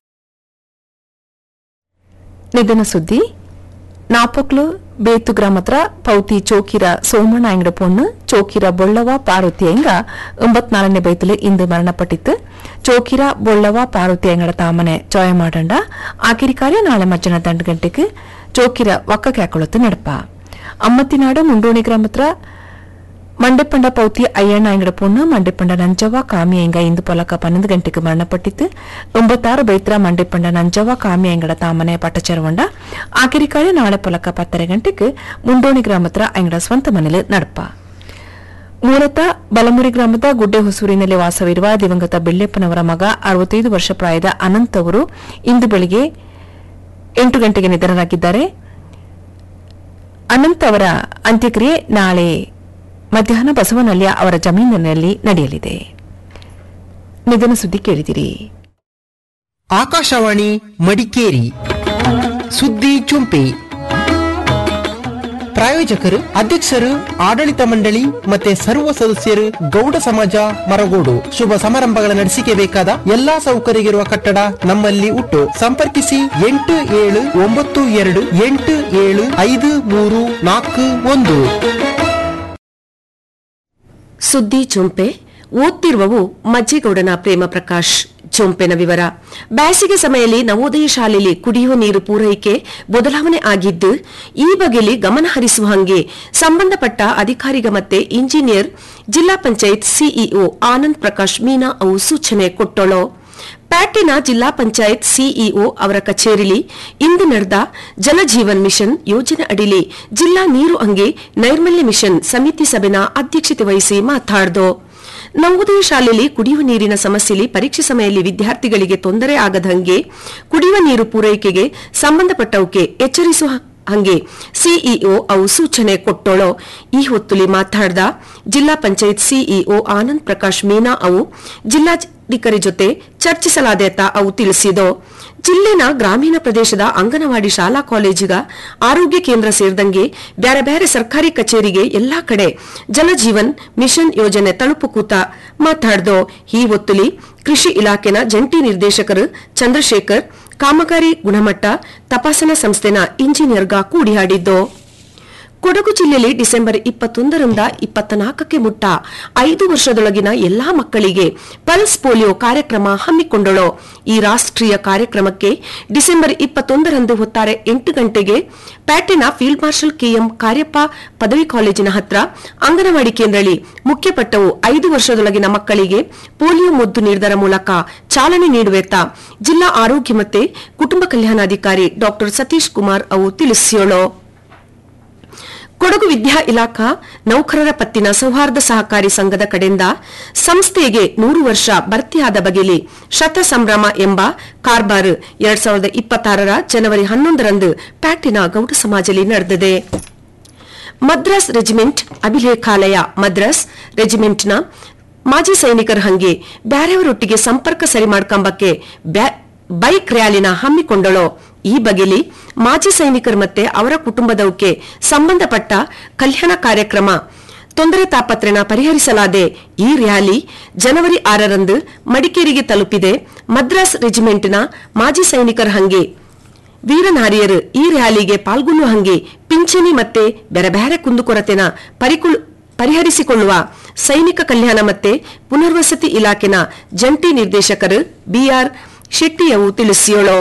ನಿಧನ ಸುದ್ದಿ ನಾಪಕ್ಲು ಬೇತು ಗ್ರಾಮತ್ರ ಪೌತಿ ಚೋಕಿರ ಸೋಮಣ್ಣ ಅಂಗಡ ಪೊಣ್ಣು ಚೋಕಿರ ಬೊಳ್ಳವ ಪಾರ್ವತಿ ಎಂಗ ಎಂಬತ್ನಾಲ್ಕನೇ ಬೈತಲು ಇಂದು ಮರಣಪಟ್ಟಿತ್ತು ಚೋಕಿರ ಬೊಳ್ಳವ ಪಾರ್ವತಿ ಅಂಗಡ ತಾಮನೆ ಚೋಯ ಮಾಡಂಡ ಆಕಿರಿ ಕಾರ್ಯ ನಾಳೆ ಮಧ್ಯಾಹ್ನ ದಂಡು ಗಂಟೆಗೆ ಚೋಕಿರ ಒಕ್ಕ ಕ್ಯಾಕೊಳತ್ತು ನಡಪ ಅಮ್ಮತ್ತಿನಾಡು ಮುಂಡೋಣಿ ಗ್ರಾಮತ್ರ ಮಂಡೆಪಂಡ ಪೌತಿ ಅಯ್ಯಣ್ಣ ಅಂಗಡ ಪೊಣ್ಣು ಮಂಡೆಪಂಡ ನಂಜವ್ವ ಕಾಮಿ ಎಂಗ ಇಂದು ಪೊಲಕ ಪನ್ನೊಂದು ಗಂಟೆಗೆ ಮರಣಪಟ್ಟಿತ್ತು ಒಂಬತ್ತಾರು ಬೈತ್ರ ಮಂಡೆಪಂಡ ನಂಜವ್ವ ಕಾಮಿ ಎಂಗಡ ತಾಮನೆ ಪಟ್ಟಚರವಂಡ ಆಕಿರಿ ಕಾರ್ಯ ನಾಳೆ ಪೊಲಕ ಪತ್ತರೆ ಗಂಟೆಗೆ ಮುಂಡೋಣಿ ಗ್ರಾಮತ್ರ ಅಂಗಡ ಸ್ವಂತ ಮನೇಲಿ ನಡಪ ಮೂಲತಃ ಬಲಮುರಿ ಗ್ರಾಮದ ಗುಡ್ಡೆ ಹೊಸೂರಿನಲ್ಲಿ ವಾಸವಿರುವ ದಿವಂಗತ ಬೆಳ್ಳೆಪ್ಪನವರ ಮಗ ಅರವತ್ತೈದು ವರ್ಷ ಪ್ರಾಯದ ಅನಂತ್ ಅವರು ಇಂದು ಬೆಳಿಗ್ಗೆ ಎಂಟು ಗಂಟೆಗೆ ನಿಧನರಾಗಿದ್ದಾರೆ ಅನಂತ್ ಅವರ ಅಂತ್ಯಕ್ರಿಯೆ ನಾಳೆ ಮಧ್ಯಾಹ್ನ ಬಸವನಹಳ್ಳಿಯ ಅವರ ಜಮೀನಿನಲ್ಲಿ ನಡೆಯಲಿದೆ ನಿಧನ ಸುದ್ದಿ ಕೇಳಿದಿರಿ ಆಕಾಶವಾಣಿ ಮಡಿಕೇರಿ ಸುದ್ದಿ ಚುಂಪಿ ಪ್ರಾಯೋಜಕರು ಅಧ್ಯಕ್ಷರು ಆಡಳಿತ ಮಂಡಳಿ ಮತ್ತೆ ಸರ್ವ ಸದಸ್ಯರು ಗೌಡ ಸಮಾಜ ಮರಗೋಡು ಶುಭ ಸಮಾರಂಭಗಳ ನಡೆಸಿಕೆ ಬೇಕಾದ ಎಲ್ಲಾ ಸೌಕರ್ಯವಿರುವ ಕಟ್ಟಡ ನಮ್ಮಲ್ಲಿ ಉಂಟು ಸಂಪರ್ಕಿಸಿ ಎಂಟು ಏಳು ಒಂಬತ್ತು ಎರಡು ಎಂಟು ಏಳು ಐದು ಮೂರು ನಾಲ್ಕು ಒಂದು ಸುದ್ದಿ ಚೊಂಪೆ ಓದ್ತಿರುವವು ಮಜ್ಜೇಗೌಡನ ಪ್ರೇಮ ಪ್ರಕಾಶ್ ಚೊಂಪೆನ ವಿವರ ಬೇಸಿಗೆ ಸಮಯದಲ್ಲಿ ನವೋದಯ ಶಾಲೆಯಲ್ಲಿ ಕುಡಿಯುವ ನೀರು ಪೂರೈಕೆ ಬದಲಾವಣೆ ಆಗಿದ್ದು ಈ ಬಗೆಯಲ್ಲಿ ಗಮನ ಹರಿಸುವ ಹಂಗೆ ಸಂಬಂಧಪಟ್ಟ ಅಧಿಕಾರಿಗ ಮತ್ತೆ ಇಂಜಿನಿಯರ್ ಜಿಲ್ಲಾ ಪಂಚಾಯತ್ ಸಿಇಒ ಆನಂದ್ ಪ್ರಕಾಶ್ ಮೀನಾ ಅವು ಸೂಚನೆ ಕೊಟ್ಟಳು ಪ್ಯಾಟಿನ ಜಿಲ್ಲಾ ಪಂಚಾಯತ್ ಸಿಇಒ ಅವರ ಕಚೇರಿಲಿ ಇಂದು ನಡೆದ ಜಲಜೀವನ್ ಮಿಷನ್ ಯೋಜನೆ ಅಡಿಲಿ ಜಿಲ್ಲಾ ನೀರು ಅಂಗೆ ನೈರ್ಮಲ್ಯ ಮಿಷನ್ ಸಮಿತಿ ಸಭೆನ ಅಧ್ಯಕ್ಷತೆ ವಹಿಸಿ ಮಾತಾಡ್ದು ನವೋದಯ ಶಾಲೆಯಲ್ಲಿ ಕುಡಿಯುವ ನೀರಿನ ಸಮಸ್ಯೆಯಲ್ಲಿ ಪರೀಕ್ಷೆ ಸಮಯದಲ್ಲಿ ವಿದ್ಯಾರ್ಥಿಗಳಿಗೆ ತೊಂದರೆ ಆಗದಂಗೆ ಕುಡಿಯುವ ನೀರು ಪೂರೈಕೆಗೆ ಸಂಬಂಧಪಟ್ಟವಕ್ಕೆ ಎಚ್ಚರಿಸುವ ಹಂಗೆ ಸಿಇಒ ಅವು ಸೂಚನೆ ಕೊಟ್ಟೋಳೋ ಈ ಹೊತ್ತುಲಿ ಮಾತಾಡ್ದ ಜಿಲ್ಲಾ ಪಂಚಾಯತ್ ಸಿಇಒ ಆನಂದ್ ಪ್ರಕಾಶ್ ಮೀನಾ ಅವು ಜಿಲ್ಲಾಧಿಕಾರಿ ಜೊತೆ ಚರ್ಚಿಸಲಾದೇತ ಅವು ತಿಳಿಸಿದೋ ಜಿಲ್ಲೆನ ಗ್ರಾಮೀಣ ಪ್ರದೇಶದ ಅಂಗನವಾಡಿ ಶಾಲಾ ಕಾಲೇಜಿಗ ಆರೋಗ್ಯ ಕೇಂದ್ರ ಸೇರಿದಂಗೆ ಬ್ಯಾರೆ ಬ್ಯಾರೆ ಸರ್ಕಾರಿ ಕಚೇರಿಗೆ ಎಲ್ಲಾ ಕಡೆ ಜಲಜೀವನ್ ಮಿಷನ್ ಯೋಜನೆ ತಲುಪು ಕೂತ ಮಾತಾಡ್ದೋ ಈ ಹೊತ್ತುಲಿ ಕೃಷಿ ಇಲಾಖೆನ ಜಂಟಿ ನಿರ್ದೇಶಕರು ಚಂದ್ರಶೇಖರ್ ಕಾಮಗಾರಿ ಗುಣಮಟ್ಟ ತಪಾಸಣಾ ಸಂಸ್ಥೆನ ಇಂಜಿನಿಯರ್ಗ ಕೂಡಿಯಾಡಿದ್ದೋ ಕೊಡಗು ಜಿಲ್ಲೆಯಲ್ಲಿ ಡಿಸೆಂಬರ್ ಇಪ್ಪತ್ತೊಂದರಿಂದ ಇಪ್ಪತ್ನಾಲ್ಕಕ್ಕೆ ಮುಟ್ಟ ಐದು ವರ್ಷದೊಳಗಿನ ಎಲ್ಲಾ ಮಕ್ಕಳಿಗೆ ಪಲ್ಸ್ ಪೋಲಿಯೋ ಕಾರ್ಯಕ್ರಮ ಹಮ್ಮಿಕೊಂಡಳು ಈ ರಾಷ್ಟ್ರೀಯ ಕಾರ್ಯಕ್ರಮಕ್ಕೆ ಡಿಸೆಂಬರ್ ಇಪ್ಪತ್ತೊಂದರಂದು ಹೊತ್ತಾರೆ ಎಂಟು ಗಂಟೆಗೆ ಪ್ಯಾಟಿನ ಫೀಲ್ಡ್ ಮಾರ್ಷಲ್ ಕೆಎಂ ಕಾರ್ಯಪ್ಪ ಪದವಿ ಕಾಲೇಜಿನ ಹತ್ರ ಅಂಗನವಾಡಿ ಕೇಂದ್ರದಲ್ಲಿ ಮುಖ್ಯ ಪಟ್ಟವು ಐದು ವರ್ಷದೊಳಗಿನ ಮಕ್ಕಳಿಗೆ ಪೋಲಿಯೋ ಮುದ್ದು ನೀಡುವುದರ ಮೂಲಕ ಚಾಲನೆ ನೀಡುವೆತ್ತ ಜಿಲ್ಲಾ ಆರೋಗ್ಯ ಮತ್ತೆ ಕುಟುಂಬ ಕಲ್ಯಾಣಾಧಿಕಾರಿ ಡಾಕ್ಟರ್ ಸತೀಶ್ ಕುಮಾರ್ ಅವು ತಿಳಿಸಿಯೋಳು ಕೊಡಗು ವಿದ್ಯಾ ಇಲಾಖಾ ನೌಕರರ ಪತ್ತಿನ ಸೌಹಾರ್ದ ಸಹಕಾರಿ ಸಂಘದ ಕಡೆಯಿಂದ ಸಂಸ್ಥೆಗೆ ನೂರು ವರ್ಷ ಭರ್ತಿಯಾದ ಬಗೆಯಲ್ಲಿ ಶತ ಸಂಭ್ರಮ ಎಂಬ ಕಾರ್ಬಾರ್ ಎರಡ್ ಸಾವಿರದ ಇಪ್ಪತ್ತಾರರ ಜನವರಿ ಹನ್ನೊಂದರಂದು ಪ್ಯಾಟಿನ ಗೌಡ ಸಮಾಜದಲ್ಲಿ ನಡೆದಿದೆ ಮದ್ರಾಸ್ ರೆಜಿಮೆಂಟ್ ಅಭಿಲೇಖಾಲಯ ಮದ್ರಾಸ್ ರೆಜಿಮೆಂಟ್ನ ಮಾಜಿ ಸೈನಿಕರ ಹಂಗೆ ಬ್ಯಾರೆಯವರೊಟ್ಟಿಗೆ ಸಂಪರ್ಕ ಸರಿ ಮಾಡ್ಕೊಂಬಕ್ಕೆ ಬ್ಯಾ- ಬೈಕ್ ರ್ಯಾಲಿನ ಹಮ್ಮಿಕೊಂಡಳು ಈ ಬಗೆಲಿ ಮಾಜಿ ಸೈನಿಕರು ಮತ್ತೆ ಅವರ ಕುಟುಂಬದವಕ್ಕೆ ಸಂಬಂಧಪಟ್ಟ ಕಲ್ಯಾಣ ಕಾರ್ಯಕ್ರಮ ತೊಂದರೆ ತಾಪತ್ರೆನ ಪರಿಹರಿಸಲಾದೆ ಈ ರ್ಯಾಲಿ ಜನವರಿ ಆರರಂದು ಮಡಿಕೇರಿಗೆ ತಲುಪಿದೆ ಮದ್ರಾಸ್ ರೆಜಿಮೆಂಟ್ನ ಮಾಜಿ ಸೈನಿಕರ ಹಂಗೆ ವೀರನಾರಿಯರು ಈ ರ್ಯಾಲಿಗೆ ಪಾಲ್ಗೊಳ್ಳುವ ಹಂಗೆ ಪಿಂಚಣಿ ಮತ್ತೆ ಬೇರೆ ಬೇರೆ ಕುಂದುಕೊರತೆನ ಪರಿಕುಳ್- ಪರಿಹರಿಸಿಕೊಳ್ಳುವ ಸೈನಿಕ ಕಲ್ಯಾಣ ಮತ್ತೆ ಪುನರ್ವಸತಿ ಇಲಾಖೆನ ಜಂಟಿ ನಿರ್ದೇಶಕರು ಬಿಆರ್ ಶೆಟ್ಟಿಯವು ತಿಳಿಸಿಯೋಳು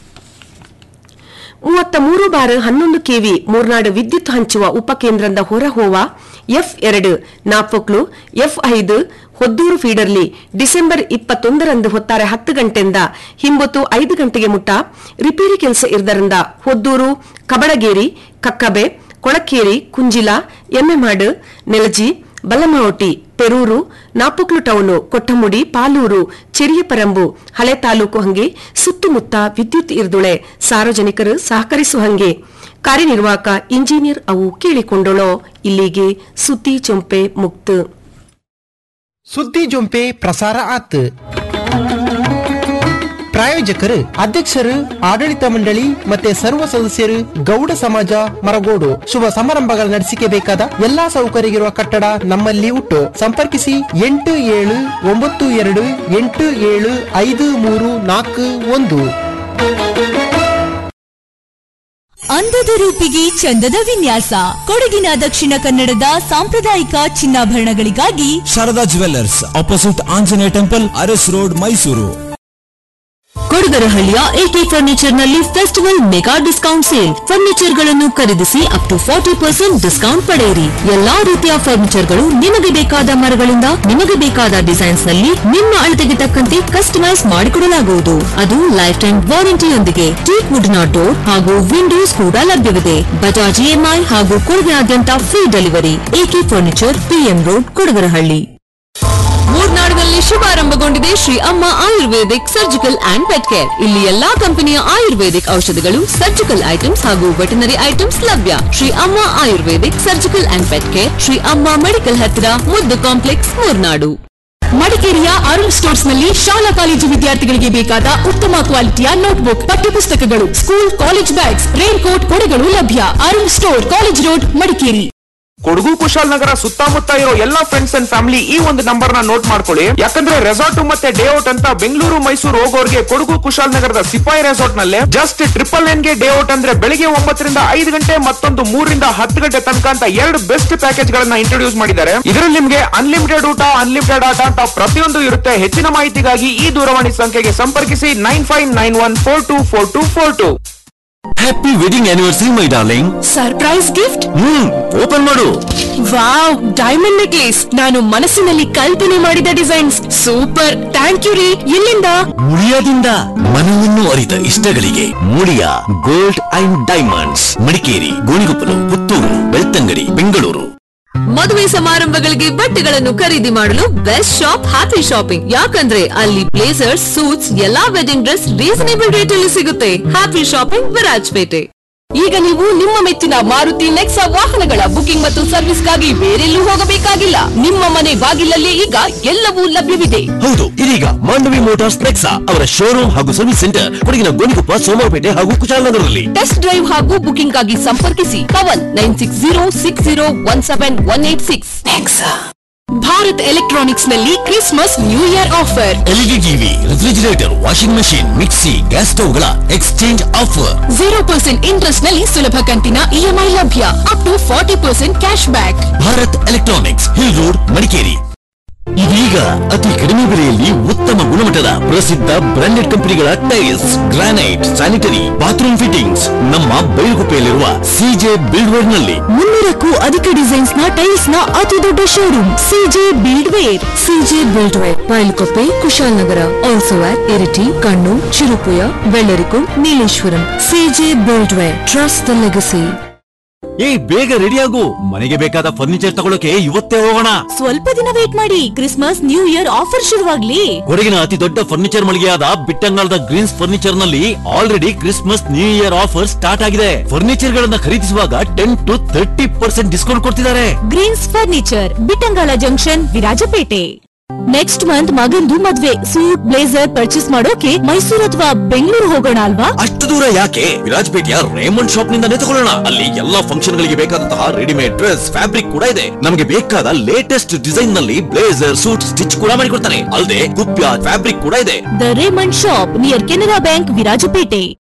ಮೂವತ್ತ ಮೂರು ಬಾರ್ ಹನ್ನೊಂದು ಕೆವಿ ಮೂರ್ನಾಡು ವಿದ್ಯುತ್ ಹಂಚುವ ಉಪಕೇಂದ್ರದ ಹೊರಹೋವ ಎಫ್ ಎರಡು ನಾಪೊಕ್ಲು ಎಫ್ ಐದು ಹೊದ್ದೂರು ಫೀಡರ್ಲಿ ಡಿಸೆಂಬರ್ ಇಪ್ಪತ್ತೊಂದರಂದು ಹೊತ್ತಾರೆ ಹತ್ತು ಗಂಟೆಯಿಂದ ಹಿಂಬತ್ತು ಐದು ಗಂಟೆಗೆ ಮುಟ್ಟ ರಿಪೇರಿ ಕೆಲಸ ಇರದರಿಂದ ಹೊದ್ದೂರು ಕಬಡಗೇರಿ ಕಕ್ಕಬೆ ಕೊಳಕೇರಿ ಕುಂಜಿಲ ಎಮ್ಮೆಮಾಡು ನೆಲಜಿ ಬಲ್ಲಮಾವಟಿ ಪೆರೂರು ನಾಪುಕ್ಲು ಟೌನು ಕೊಟ್ಟಮುಡಿ ಪಾಲೂರು ಚೆರಿಯಪರಂಬು ಹಳೆ ತಾಲೂಕು ಹಂಗೆ ಸುತ್ತಮುತ್ತ ವಿದ್ಯುತ್ ಇರ್ದುಳೆ ಸಾರ್ವಜನಿಕರು ಸಹಕರಿಸುವ ಹಂಗೆ ಕಾರ್ಯನಿರ್ವಾಹಕ ಇಂಜಿನಿಯರ್ ಅವು ಕೇಳಿಕೊಂಡಳು ಇಲ್ಲಿಗೆ ಸುದ್ದಿ ಚೊಂಪೆ ಮುಕ್ತ ಸುದ್ದಿ ಜೊಂಪೆ ಪ್ರಸಾರ ಆತ್ ಪ್ರಾಯೋಜಕರು ಅಧ್ಯಕ್ಷರು ಆಡಳಿತ ಮಂಡಳಿ ಮತ್ತೆ ಸರ್ವ ಸದಸ್ಯರು ಗೌಡ ಸಮಾಜ ಮರಗೋಡು ಶುಭ ಸಮಾರಂಭಗಳ ನಡೆಸಿಕೆ ಬೇಕಾದ ಎಲ್ಲಾ ಸೌಕರ್ಯವಿರುವ ಕಟ್ಟಡ ನಮ್ಮಲ್ಲಿ ಉಂಟು ಸಂಪರ್ಕಿಸಿ ಎಂಟು ಏಳು ಒಂಬತ್ತು ಎರಡು ಎಂಟು ಏಳು ಐದು ಮೂರು ನಾಲ್ಕು ಒಂದು ಅಂದದ ರೂಪಿಗೆ ಚಂದದ ವಿನ್ಯಾಸ ಕೊಡಗಿನ ದಕ್ಷಿಣ ಕನ್ನಡದ ಸಾಂಪ್ರದಾಯಿಕ ಚಿನ್ನಾಭರಣಗಳಿಗಾಗಿ Sharada jewellers opposite Anjaneya temple Aras road Mysuru ಕೊಡಗರಹಳ್ಳಿಯ ಎಕೆ ಫರ್ನಿಚರ್ ನಲ್ಲಿ festival mega discount sale furniture ಗಳನ್ನು ಖರೀದಿಸಿ up to forty percent discount ಪಡೆಯಿರಿ ಎಲ್ಲಾ ರೀತಿಯ ಫರ್ನಿಚರ್ ಗಳು ನಿಮಗೆ ಬೇಕಾದ ಮರಗಳಿಂದ ನಿಮಗೆ ಬೇಕಾದ ಡಿಸೈನ್ಸ್ ನಲ್ಲಿ ನಿಮ್ಮ ಅಳತೆಗೆ ತಕ್ಕಂತೆ ಕಸ್ಟಮೈಸ್ ಮಾಡಿಕೊಡಲಾಗುವುದು ಅದು ಲೈಫ್ ಟೈಮ್ ವಾರಂಟಿಯೊಂದಿಗೆ ಟೀಕ್ ವುಡ್ ನ ಡೋರ್ ಹಾಗೂ ವಿಂಡೋಸ್ ಕೂಡ ಲಭ್ಯವಿದೆ ಬಜಾಜ್ ಇಎಂಐ ಹಾಗೂ ಕೊಡಗಿನಾದ್ಯಂತ free delivery AK furniture PM road Kodagarahalli ಮೂರ್ನಾಡಿನಲ್ಲಿ ಶುಭಾರಂಭಗೊಂಡಿದೆ Shri Amma ayurvedic surgical and pet care ಇಲ್ಲಿ ಎಲ್ಲಾ ಕಂಪನಿಯ ಆಯುರ್ವೇದಿಕ್ ಔಷಧಿಗಳು ಸರ್ಜಿಕಲ್ ಐಟಮ್ಸ್ ಹಾಗೂ ವೆಟನರಿ ಐಟಮ್ಸ್ ಲಭ್ಯ Shri Amma ayurvedic surgical and pet care Shri Amma medical ಹತ್ತಿರ ಮುದ್ದು ಕಾಂಪ್ಲೆಕ್ಸ್ ಮೂರ್ನಾಡು ಮಡಿಕೇರಿಯ ಅರುಣ್ ಸ್ಟೋರ್ಸ್ ನಲ್ಲಿ ಶಾಲಾ ಕಾಲೇಜು ವಿದ್ಯಾರ್ಥಿಗಳಿಗೆ ಬೇಕಾದ ಉತ್ತಮ ಕ್ವಾಲಿಟಿಯ ನೋಟ್ಬುಕ್ ಪಠ್ಯಪುಸ್ತಕಗಳು school college bags rain coat ಕೊಡೆಗಳು ಲಭ್ಯ Arun store college road Madikeri Kodagu Kushalnagar ಸುತ್ತಮುತ್ತ ಇರೋ ಎಲ್ಲಾ ಫ್ರೆಂಡ್ಸ್ ಅಂಡ್ ಫ್ಯಾಮಿಲಿ ಈ ಒಂದು ನಂಬರ್ ನ ನೋಟ್ ಮಾಡ್ಕೊಳ್ಳಿ ಯಾಕಂದ್ರೆ ರೆಸಾರ್ಟ್ ಮತ್ತೆ ಡೇ ಔಟ್ ಅಂತ ಬೆಂಗಳೂರು ಮೈಸೂರು ಹೋಗೋರ್ಗೆ ಕೊಡಗು ಕುಶಾಲನಗರದ ಸಿಪಾಯಿ ರೆಸಾರ್ಟ್ ನಲ್ಲಿ ಜಸ್ಟ್ ಟ್ರಿಪಲ್ ನೈನ್ ಗೆ ಡೇ ಔಟ್ ಅಂದ್ರೆ ಬೆಳಿಗ್ಗೆ ಒಂಬತ್ತರಿಂದ ಐದು ಗಂಟೆ ಮತ್ತೊಂದು ಮೂರರಿಂದ ಹತ್ತು ಗಂಟೆ ತನಕ ಅಂತ ಎರಡು ಬೆಸ್ಟ್ ಪ್ಯಾಕೇಜ್ ಗಳನ್ನ ಇಂಟ್ರೊಡ್ಯೂಸ್ ಮಾಡಿದ್ದಾರೆ ಇದರಲ್ಲಿ ನಿಮ್ಗೆ ಅನ್ಲಿಮಿಟೆಡ್ ಊಟ ಅನ್ಲಿಮಿಟೆಡ್ ಆಟ ಅಂತ ಪ್ರತಿಯೊಂದು ಇರುತ್ತೆ ಹೆಚ್ಚಿನ ಮಾಹಿತಿಗಾಗಿ ಈ ದೂರವಾಣಿ ಸಂಖ್ಯೆಗೆ ಸಂಪರ್ಕಿಸಿ nine five nine one four two four two four two happy wedding anniversary my darling surprise gift hmm open ಮಾಡು ವಾವ್ ಡೈಮಂಡ್ ನೆಕ್ಲೇಸ್ ನಾನು ಮನಸ್ಸಿನಲ್ಲಿ ಕಲ್ಪನೆ ಮಾಡಿದ ಡಿಸೈನ್ಸ್ ಸೂಪರ್ ಥ್ಯಾಂಕ್ ಯು ರೀ ಎಲ್ಲಿಂದ ಮುಳಿಯಾದಿಂದ ಮನವನ್ನು ಅರಿತ ಇಷ್ಟಗಳಿಗೆ Muliya gold and diamonds Madikeri Gonikoppal Puttur Belthangady Bengaluru ಮದುವೆ ಸಮಾರಂಭಗಳಿಗೆ ಬಟ್ಟೆಗಳನ್ನು ಖರೀದಿ ಮಾಡಲು ಬೆಸ್ಟ್ ಶಾಪ್ ಹ್ಯಾಪಿ ಶಾಪಿಂಗ್ ಯಾಕಂದ್ರೆ ಅಲ್ಲಿ ಬ್ಲೇಸರ್ಸ್ ಸೂಟ್ಸ್ ಎಲ್ಲಾ ವೆಡ್ಡಿಂಗ್ ಡ್ರೆಸ್ ರೀಸನೇಬಲ್ ರೇಟ್ ಅಲ್ಲಿ ಸಿಗುತ್ತೆ ಹ್ಯಾಪಿ ಶಾಪಿಂಗ್ ವಿರಾಜ್ಪೇಟೆ ಈಗ ನೀವು ನಿಮ್ಮ ಮೆಚ್ಚಿನ ಮಾರುತಿ ನೆಕ್ಸಾ ವಾಹನಗಳ ಬುಕಿಂಗ್ ಮತ್ತು ಸರ್ವಿಸ್ಗಾಗಿ ಬೇರೆಲ್ಲೂ ಹೋಗಬೇಕಾಗಿಲ್ಲ ನಿಮ್ಮ ಮನೆ ಬಾಗಿಲಲ್ಲಿ ಈಗ ಎಲ್ಲವೂ ಲಭ್ಯವಿದೆ ಹೌದು ಇದೀಗ ಮಾಂಡವಿ ಮೋಟಾರ್ಸ್ ನೆಕ್ಸಾ ಅವರ ಶೋರೂಮ್ ಹಾಗೂ ಸರ್ವಿಸ್ ಸೆಂಟರ್ ಕೊಡಗಿನ ಗೋಣಿಕೊಪ್ಪ ಸೋಮವಾರಪೇಟೆ ಹಾಗೂ ಕುಶಾಲನಗರದಲ್ಲಿ ಟೆಸ್ಟ್ ಡ್ರೈವ್ ಹಾಗೂ ಬುಕಿಂಗ್ ಆಗಿ ಸಂಪರ್ಕಿಸಿ Pavan nine six zero six zero one seven one eight six Bharat electronics ನಲ್ಲಿ Christmas new year offer LED TV refrigerator washing machine mixie gas ಸ್ಟವ್ಗಳ exchange offer zero percent interest ನಲ್ಲಿ ಸುಲಭ ಕಂತಿನ ಇಎಂಐ ಲಭ್ಯ up to forty percent cash back Bharat electronics hill road Madikeri ಇದೀಗ ಅತಿ ಕಡಿಮೆ ಬೆಲೆಯಲ್ಲಿ ಉತ್ತಮ ಗುಣಮಟ್ಟದ ಪ್ರಸಿದ್ಧ ಬ್ರಾಂಡೆಡ್ ಕಂಪನಿಗಳ tiles granite sanitary bathroom fittings ನಮ್ಮ ಬೈಲುಗುಪ್ಪೆಯಲ್ಲಿರುವ ಸಿಜೆ ಬಿಲ್ಡ್ವೇರ್ ನಲ್ಲಿ ಮುನ್ನೂರಕ್ಕೂ ಅಧಿಕ ಡಿಸೈನ್ಸ್ ನ ಟೈಲ್ಸ್ ನ ಅತಿ ದೊಡ್ಡ showroom CJ build ware CJ build ware Bylakuppe Kushalnagar also at Iritty Kannur Cherupuzha Vellarikundu Nileshwaram CJ build ware trust the legacy ಏ ಬೇಗ ರೆಡಿ ಆಗು ಮನೆಗೆ ಬೇಕಾದ ಫರ್ನಿಚರ್ ತಗೊಳಕ್ಕೆ ಇವತ್ತೇ ಹೋಗೋಣ ಸ್ವಲ್ಪ ದಿನ ವೇಟ್ ಮಾಡಿ ಕ್ರಿಸ್ಮಸ್ ನ್ಯೂ ಇಯರ್ ಆಫರ್ ಶುರುವಾಗ್ಲಿ ಕೊಡಗಿನ ಅತಿ ದೊಡ್ಡ ಫರ್ನಿಚರ್ ಮಳಿಗೆಯಾದ ಬಿಟ್ಟಂಗಾಲದ ಗ್ರೀನ್ಸ್ ಫರ್ನಿಚರ್ ನಲ್ಲಿ already Christmas new year offer start ಆಗಿದೆ ಫರ್ನಿಚರ್ ಗಳನ್ನ ಖರೀದಿಸುವಾಗ ten to thirty percent discount ಕೊಡ್ತಿದ್ದಾರೆ greens furniture Bittangala junction Virajpet next month ಮಗಂದು ಮದ್ವೆ ಸೂಟ್ ಬ್ಲೇಸರ್ ಪರ್ಚೇಸ್ ಮಾಡೋಕೆ ಮೈಸೂರು ಅಥವಾ ಬೆಂಗಳೂರು ಹೋಗೋಣ ಅಲ್ವಾ ಅಷ್ಟು ದೂರ ಯಾಕೆ ವಿರಾಜಪೇಟೆಯ ರೇಮಂಡ್ ಶಾಪ್ ನಿಂದಾನೇ ತಗೊಳ್ಳೋಣ ಅಲ್ಲಿ ಎಲ್ಲಾ ಫಂಕ್ಷನ್ ಗಳಿಗೆ ಬೇಕಾದಂತಹ ರೆಡಿಮೇಡ್ ಡ್ರೆಸ್ ಫ್ಯಾಬ್ರಿಕ್ ಕೂಡ ಇದೆ ನಮಗೆ ಬೇಕಾದ ಲೇಟೆಸ್ಟ್ ಡಿಸೈನ್ ನಲ್ಲಿ ಬ್ಲೇಸರ್ ಸೂಟ್ ಸ್ಟಿಚ್ ಕೂಡ ಮಾಡಿಕೊಡ್ತಾರೆ ಅಲ್ಲದೆ ಕುಪ್ಯ ಫ್ಯಾಬ್ರಿಕ್ ಕೂಡ ಇದೆ the Raymond shop near Canara bank Virajpet